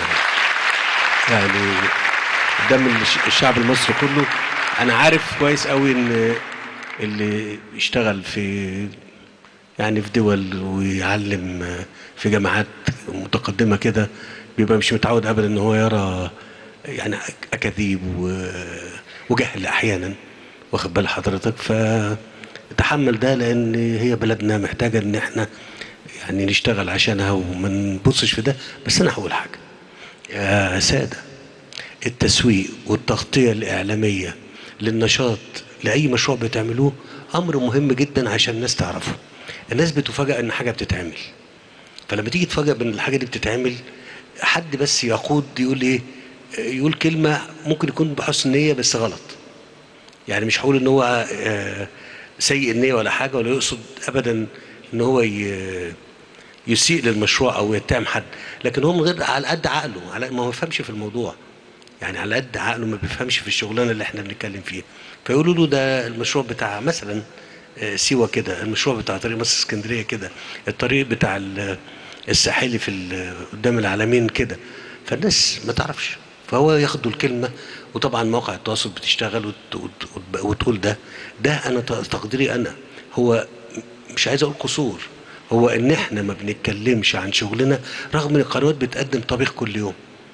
يعني قدام الش- الشعب المصري كله انا عارف كويس قوي ان اللي يشتغل في يعني في دول ويعلم في جامعات متقدمه كده بيبقى مش متعود ابدا ان هو يرى يعني اكاذيب و- وجهل احيانا واخد بال حضرتك فتحمل ده لان هي بلدنا محتاجه ان احنا يعني نشتغل عشانها وما نبصش في ده بس انا هقول حاجه يا ساده التسويق والتغطيه الاعلاميه للنشاط لاي مشروع بتعملوه امر مهم جدا عشان الناس تعرفه الناس بتفاجئ ان حاجه بتتعمل فلما تيجي تفاجئ بان الحاجه دي بتتعمل حد بس يقود يقول ايه يقول كلمه ممكن يكون بحسن نيه بس غلط يعني مش هقول ان هو آه، سيء النيه ولا حاجه ولا يقصد ابدا ان هو ي- يسيء للمشروع او يتهم حد لكن هو من غير على قد عقله على ما هو يفهمش في الموضوع يعني على قد عقله ما بيفهمش في الشغلانه اللي احنا بنتكلم فيها فيقولوا له ده المشروع بتاع مثلا آه، سيوه كده المشروع بتاع طريق مصر اسكندريه كده الطريق بتاع ال- الساحلي في ال- قدام العالمين كده فالناس ما تعرفش فهو ياخدوا الكلمه وطبعا مواقع التواصل بتشتغل وت- وت- وت- وتقول ده ده انا ت- تقديري انا هو مش عايز اقول قصور هو ان احنا ما بنتكلمش عن شغلنا رغم ان القنوات بتقدم طبيخ كل يوم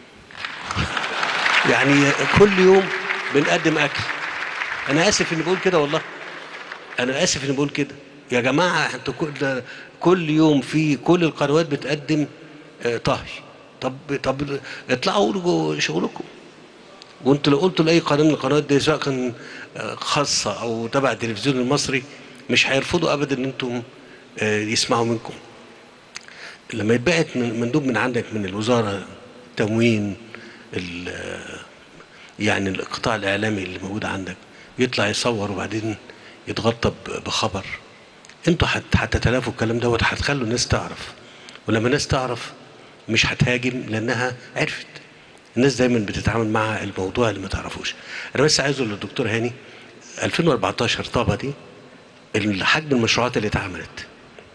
يعني كل يوم بنقدم اكل انا اسف اني بقول كده والله انا اسف اني بقول كده يا جماعه انتوا كل كل يوم في كل القنوات بتقدم آه، طهي طب طب اطلعوا قولوا شغلكم وانتوا لو قلتوا لاي قناه من القنوات دي سواء كان آه، خاصه او تبع التلفزيون المصري مش هيرفضوا ابدا ان انتم آه، يسمعوا منكم لما يتبعت من- مندوب من عندك من الوزاره تموين ال- يعني القطاع الاعلامي اللي موجود عندك يطلع يصور وبعدين يتغطى ب- بخبر انتوا هت- هتتلافوا الكلام دوت هتخلوا الناس تعرف ولما الناس تعرف مش هتهاجم لانها عرفت الناس دايما بتتعامل مع الموضوع اللي ما تعرفوش انا بس عايز اقول للدكتور هاني 2014 طابه دي حجم المشروعات اللي اتعملت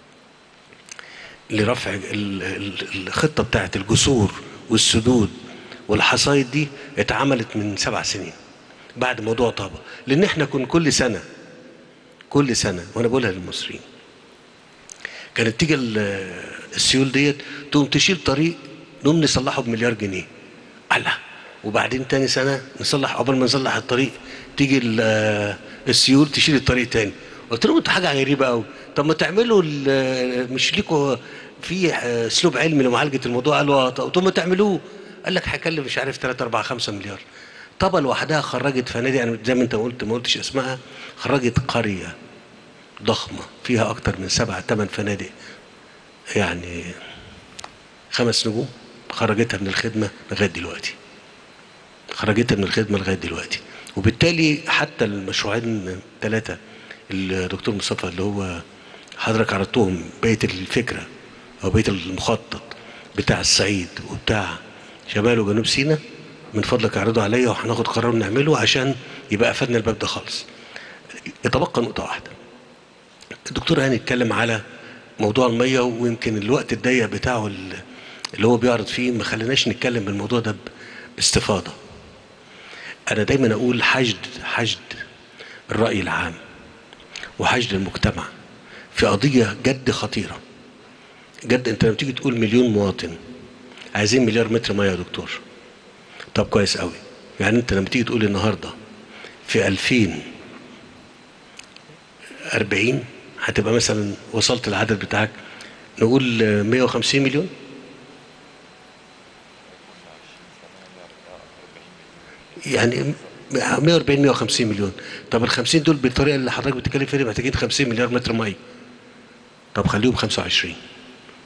لرفع ال- ال- الخطه بتاعت الجسور والسدود والحصايد دي اتعملت من سبع سنين بعد موضوع طابه لان احنا كنا كل سنه كل سنه وانا بقولها للمصريين كانت تيجي ال- السيول ديت تقوم تشيل طريق نقوم نصلحه بمليار جنيه الله وبعدين تاني سنه نصلح قبل ما نصلح الطريق تيجي ال- السيول تشيل الطريق تاني قلت لهم انتوا حاجه غريبه قوي طب ما تعملوا ال- مش ليكوا في اسلوب علمي لمعالجه الموضوع قالوا اه طب ما تعملوه قال لك هيكلف مش عارف 3 4 5 مليار طبعا لوحدها خرجت فنادق يعني زي ما انت قلت ما قلتش اسمها خرجت قريه ضخمه فيها اكتر من سبع ثمان فنادق يعني خمس نجوم خرجتها من الخدمه لغايه دلوقتي خرجتها من الخدمه لغايه دلوقتي وبالتالي حتى المشروعين ثلاثه الدكتور مصطفى اللي هو حضرتك عرضتهم بقيه الفكره او بقيه المخطط بتاع الصعيد وبتاع شمال وجنوب سيناء من فضلك اعرضه عليا وهناخد قرار نعمله عشان يبقى قفلنا الباب ده خالص يتبقى نقطه واحده الدكتور هاني اتكلم على موضوع الميه ويمكن الوقت الضيق بتاعه ال- اللي هو بيعرض فيه ما خليناش نتكلم بالموضوع ده ب- باستفاضه انا دايما اقول حشد حشد الراي العام وحشد المجتمع في قضيه جد خطيره جد انت لما تيجي تقول مليون مواطن عايزين مليار متر ميه يا دكتور طب كويس قوي يعني انت لما تيجي تقول النهارده في 2040 هتبقى مثلا وصلت العدد بتاعك نقول آه، 150 مليون يعني 140 150 مليون طب ال 50 دول بالطريقه اللي حضرتك بتتكلم فيها دي محتاجين 50 مليار متر ميه طب خليهم 25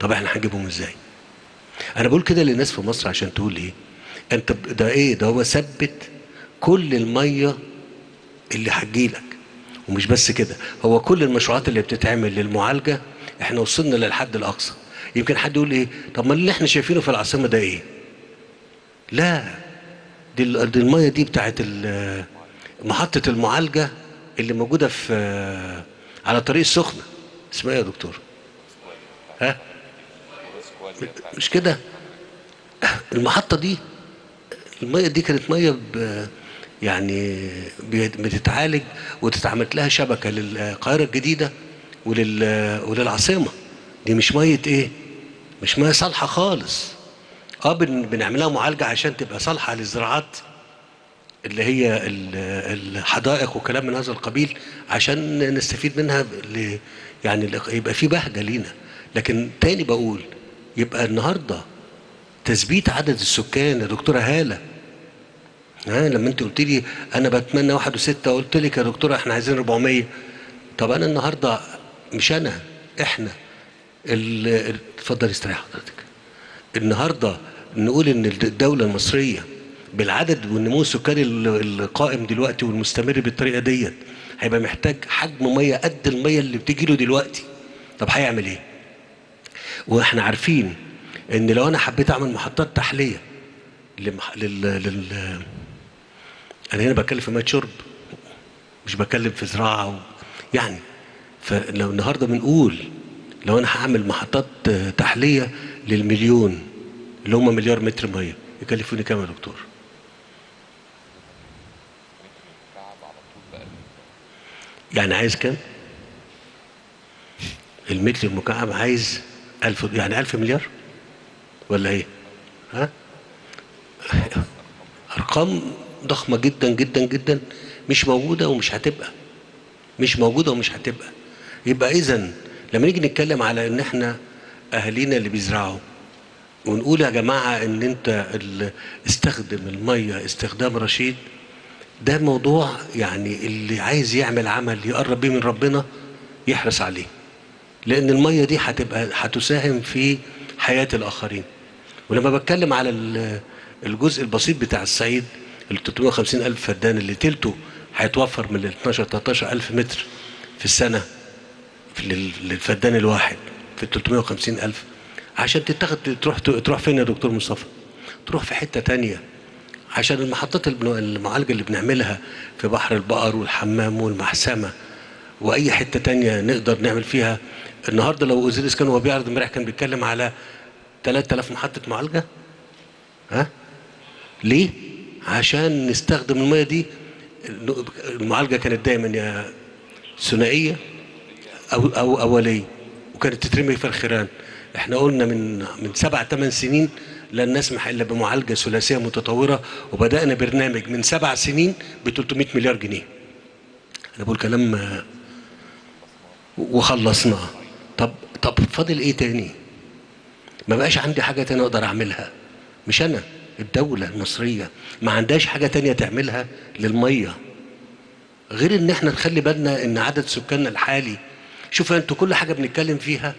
طب احنا هنجيبهم ازاي انا بقول كده للناس في مصر عشان تقول ايه انت ب- ده ايه ده هو ثبت كل الميه اللي هتجيلك ومش بس كده هو كل المشروعات اللي بتتعمل للمعالجه احنا وصلنا للحد الاقصى يمكن حد يقول ايه طب ما اللي احنا شايفينه في العاصمه ده ايه لا دي, ال- دي الميه دي بتاعت ال- محطه المعالجه اللي موجوده في على طريق السخنه اسمها ايه يا دكتور ها مش كده المحطه دي الميه دي كانت ميه ب يعني بي- بتتعالج وتتعمل لها شبكه للقاهره الجديده ولل وللعاصمه دي مش ميه ايه مش ميه صالحه خالص اه بن بنعملها معالجه عشان تبقى صالحه للزراعات اللي هي ال- الحدائق وكلام من هذا القبيل عشان نستفيد منها ل- يعني ل- يبقى في بهجه لينا لكن تاني بقول يبقى النهارده تثبيت عدد السكان يا دكتوره هاله ها لما انت قلت لي انا بتمنى واحد وستة قلت لك يا دكتوره احنا عايزين 400 طب انا النهارده مش انا احنا ال- ال- اتفضل استريح حضرتك النهارده نقول ان الدوله المصريه بالعدد والنمو السكاني ال- القائم دلوقتي والمستمر بالطريقه ديت هيبقى محتاج حجم ميه قد الميه اللي بتجي له دلوقتي طب هيعمل ايه واحنا عارفين ان لو انا حبيت اعمل محطات تحليه لمح... لل... لل... انا هنا بتكلم في ميه شرب مش بتكلم في زراعه و... يعني فلو النهارده بنقول لو انا هعمل محطات آه، تحليه للمليون اللي هم مليار متر ميه يكلفوني كام يا دكتور؟ يعني عايز كام؟ المتر المكعب عايز ألف يعني ألف مليار ولا ايه؟ ها؟ ارقام ضخمه جدا جدا جدا مش موجوده ومش هتبقى مش موجوده ومش هتبقى يبقى اذا لما نيجي نتكلم على ان احنا اهالينا اللي بيزرعوا ونقول يا جماعه ان انت ال- استخدم الميه استخدام رشيد ده موضوع يعني اللي عايز يعمل عمل يقرب بيه من ربنا يحرص عليه لان الميه دي هتبقى هتساهم في حياه الاخرين ولما بتكلم على ال- الجزء البسيط بتاع الصعيد ال 350 الف فدان اللي تلته هيتوفر من ال 12 13 الف متر في السنه في لل- للفدان الواحد في ال 350 الف عشان تتاخد تروح تروح فين يا دكتور مصطفى؟ تروح في حته تانية عشان المحطات البن- المعالجه اللي بنعملها في بحر البقر والحمام والمحسمه واي حته تانية نقدر نعمل فيها النهارده لو وزير الاسكان وهو بيعرض امبارح كان بيتكلم على 3000 محطه معالجه ها ليه عشان نستخدم الميه دي المعالجه كانت دايما يا ثنائيه او او اوليه وكانت تترمي في الخيران احنا قلنا من من سبع ثمان سنين لن نسمح الا بمعالجه ثلاثيه متطوره وبدانا برنامج من سبع سنين ب 300 مليار جنيه انا بقول كلام آه، وخلصناه طب طب فاضل ايه تاني ما بقاش عندي حاجه تانية اقدر اعملها مش انا الدوله المصريه ما عندهاش حاجه تانية تعملها للميه غير ان احنا نخلي بالنا ان عدد سكاننا الحالي شوف انتوا كل حاجه بنتكلم فيها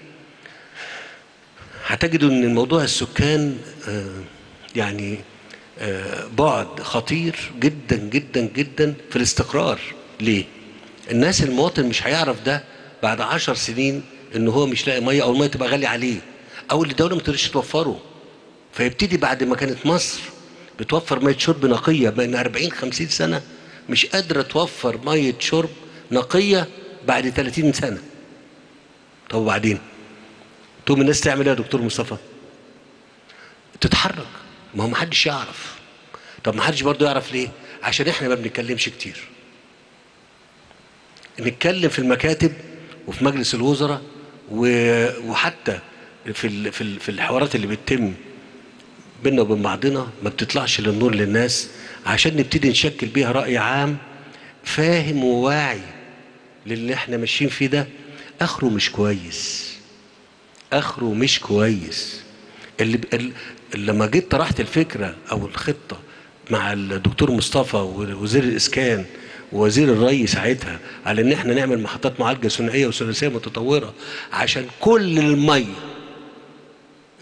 هتجدوا ان الموضوع السكان آه، يعني آه، بعد خطير جدا جدا جدا في الاستقرار ليه الناس المواطن مش هيعرف ده بعد عشر سنين ان هو مش لاقي ميه او الميه تبقى غاليه عليه او اللي الدوله ما تقدرش توفره فيبتدي بعد ما كانت مصر بتوفر ميه شرب نقيه بين 40 50 سنه مش قادره توفر ميه شرب نقيه بعد 30 سنه طب وبعدين تقوم الناس تعمل ايه يا دكتور مصطفى تتحرك ما هو محدش يعرف طب محدش برضه يعرف ليه عشان احنا ما بنتكلمش كتير نتكلم في المكاتب وفي مجلس الوزراء و- وحتى في ال- في ال- في الحوارات اللي بتتم بينا وبين بعضنا ما بتطلعش للنور للناس عشان نبتدي نشكل بيها رأي عام فاهم وواعي للي احنا ماشيين فيه ده اخره مش كويس اخره مش كويس اللي ب- ال- لما جيت طرحت الفكره او الخطه مع الدكتور مصطفى ووزير الاسكان ووزير الري ساعتها على ان احنا نعمل محطات معالجه ثنائيه وثلاثيه متطوره عشان كل الميه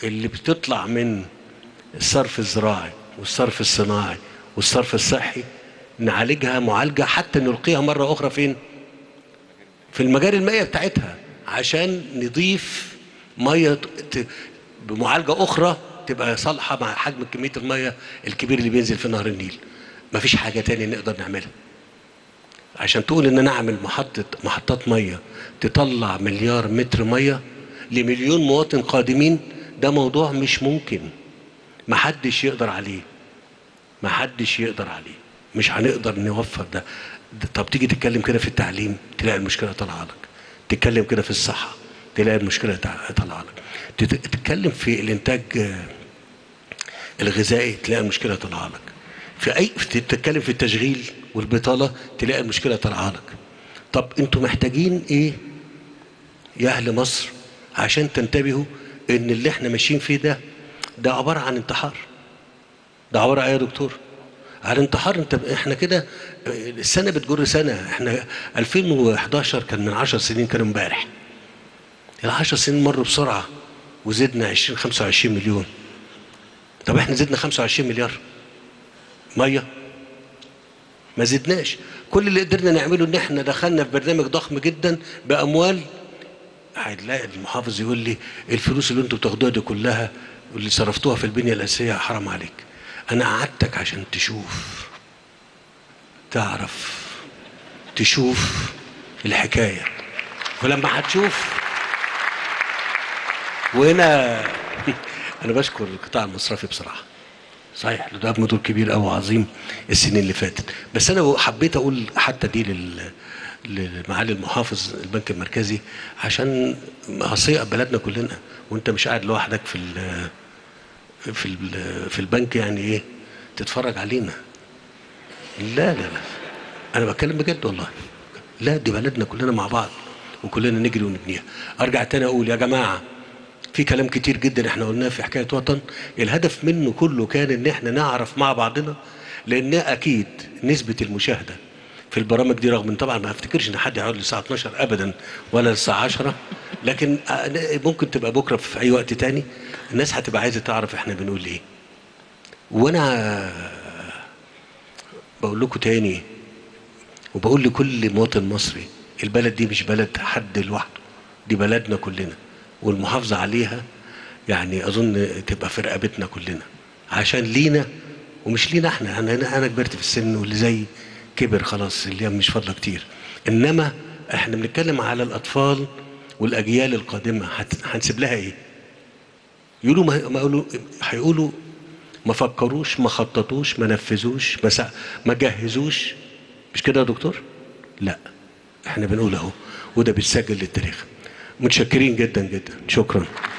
اللي بتطلع من الصرف الزراعي والصرف الصناعي والصرف الصحي نعالجها معالجة حتى نلقيها مرة أخرى فين؟ في المجاري المائية بتاعتها عشان نضيف مية ت- بمعالجة أخرى تبقى صالحة مع حجم كمية المية الكبير اللي بينزل في نهر النيل مفيش حاجة تاني نقدر نعملها عشان تقول ان انا اعمل محطة محطات مية تطلع مليار متر مية لمليون مواطن قادمين ده موضوع مش ممكن محدش يقدر عليه محدش يقدر عليه مش هنقدر نوفر ده, ده طب تيجي تتكلم كده في التعليم تلاقي المشكلة طالعة لك تتكلم كده في الصحة تلاقي المشكلة تع- طالعة لك تت- تتكلم في الانتاج آه، الغذائي تلاقي المشكله طالعه لك في اي تتكلم في التشغيل والبطاله تلاقي المشكله طالعه لك طب انتوا محتاجين ايه يا اهل مصر عشان تنتبهوا ان اللي احنا ماشيين فيه ده ده عباره عن انتحار ده عباره عن ايه يا دكتور على انتحار انت احنا كده السنه بتجر سنه احنا 2011 كان من 10 سنين كان امبارح ال 10 سنين مروا بسرعه وزدنا 20 25 مليون طب احنا زدنا 25 مليار ميه ما زدناش كل اللي قدرنا نعمله ان احنا دخلنا في برنامج ضخم جدا باموال هتلاقي المحافظ يقول لي الفلوس اللي انتوا بتاخدوها دي كلها واللي صرفتوها في البنيه الاساسيه حرام عليك انا قعدتك عشان تشوف تعرف تشوف الحكايه ولما هتشوف وهنا انا بشكر القطاع المصرفي بصراحه صحيح ده دور كبير قوي عظيم السنين اللي فاتت بس انا حبيت اقول حتى دي لل لمعالي المحافظ البنك المركزي عشان معصيه بلدنا كلنا وانت مش قاعد لوحدك في ال في ال في البنك يعني ايه تتفرج علينا لا لا لا انا بتكلم بجد والله لا دي بلدنا كلنا مع بعض وكلنا نجري ونبنيها ارجع تاني اقول يا جماعه في كلام كتير جدا احنا قلناه في حكايه وطن الهدف منه كله كان ان احنا نعرف مع بعضنا لان اكيد نسبه المشاهده في البرامج دي رغم ان طبعا ما افتكرش ان حد يقعد للساعه 12 ابدا ولا للساعه 10 لكن ممكن تبقى بكره في اي وقت تاني الناس هتبقى عايزه تعرف احنا بنقول ايه وانا بقول لكم تاني وبقول لكل مواطن مصري البلد دي مش بلد حد لوحده دي بلدنا كلنا والمحافظة عليها يعني أظن تبقى في رقبتنا كلنا عشان لينا ومش لينا احنا انا انا كبرت في السن واللي زي كبر خلاص اللي مش فاضله كتير انما احنا بنتكلم على الاطفال والاجيال القادمه هنسيب لها ايه؟ يقولوا ما ما يقولوا هيقولوا ما فكروش ما خططوش ما نفذوش ما سع... ما جهزوش مش كده يا دكتور؟ لا احنا بنقول اهو وده بيتسجل للتاريخ متشكرين جدا جدا شكرا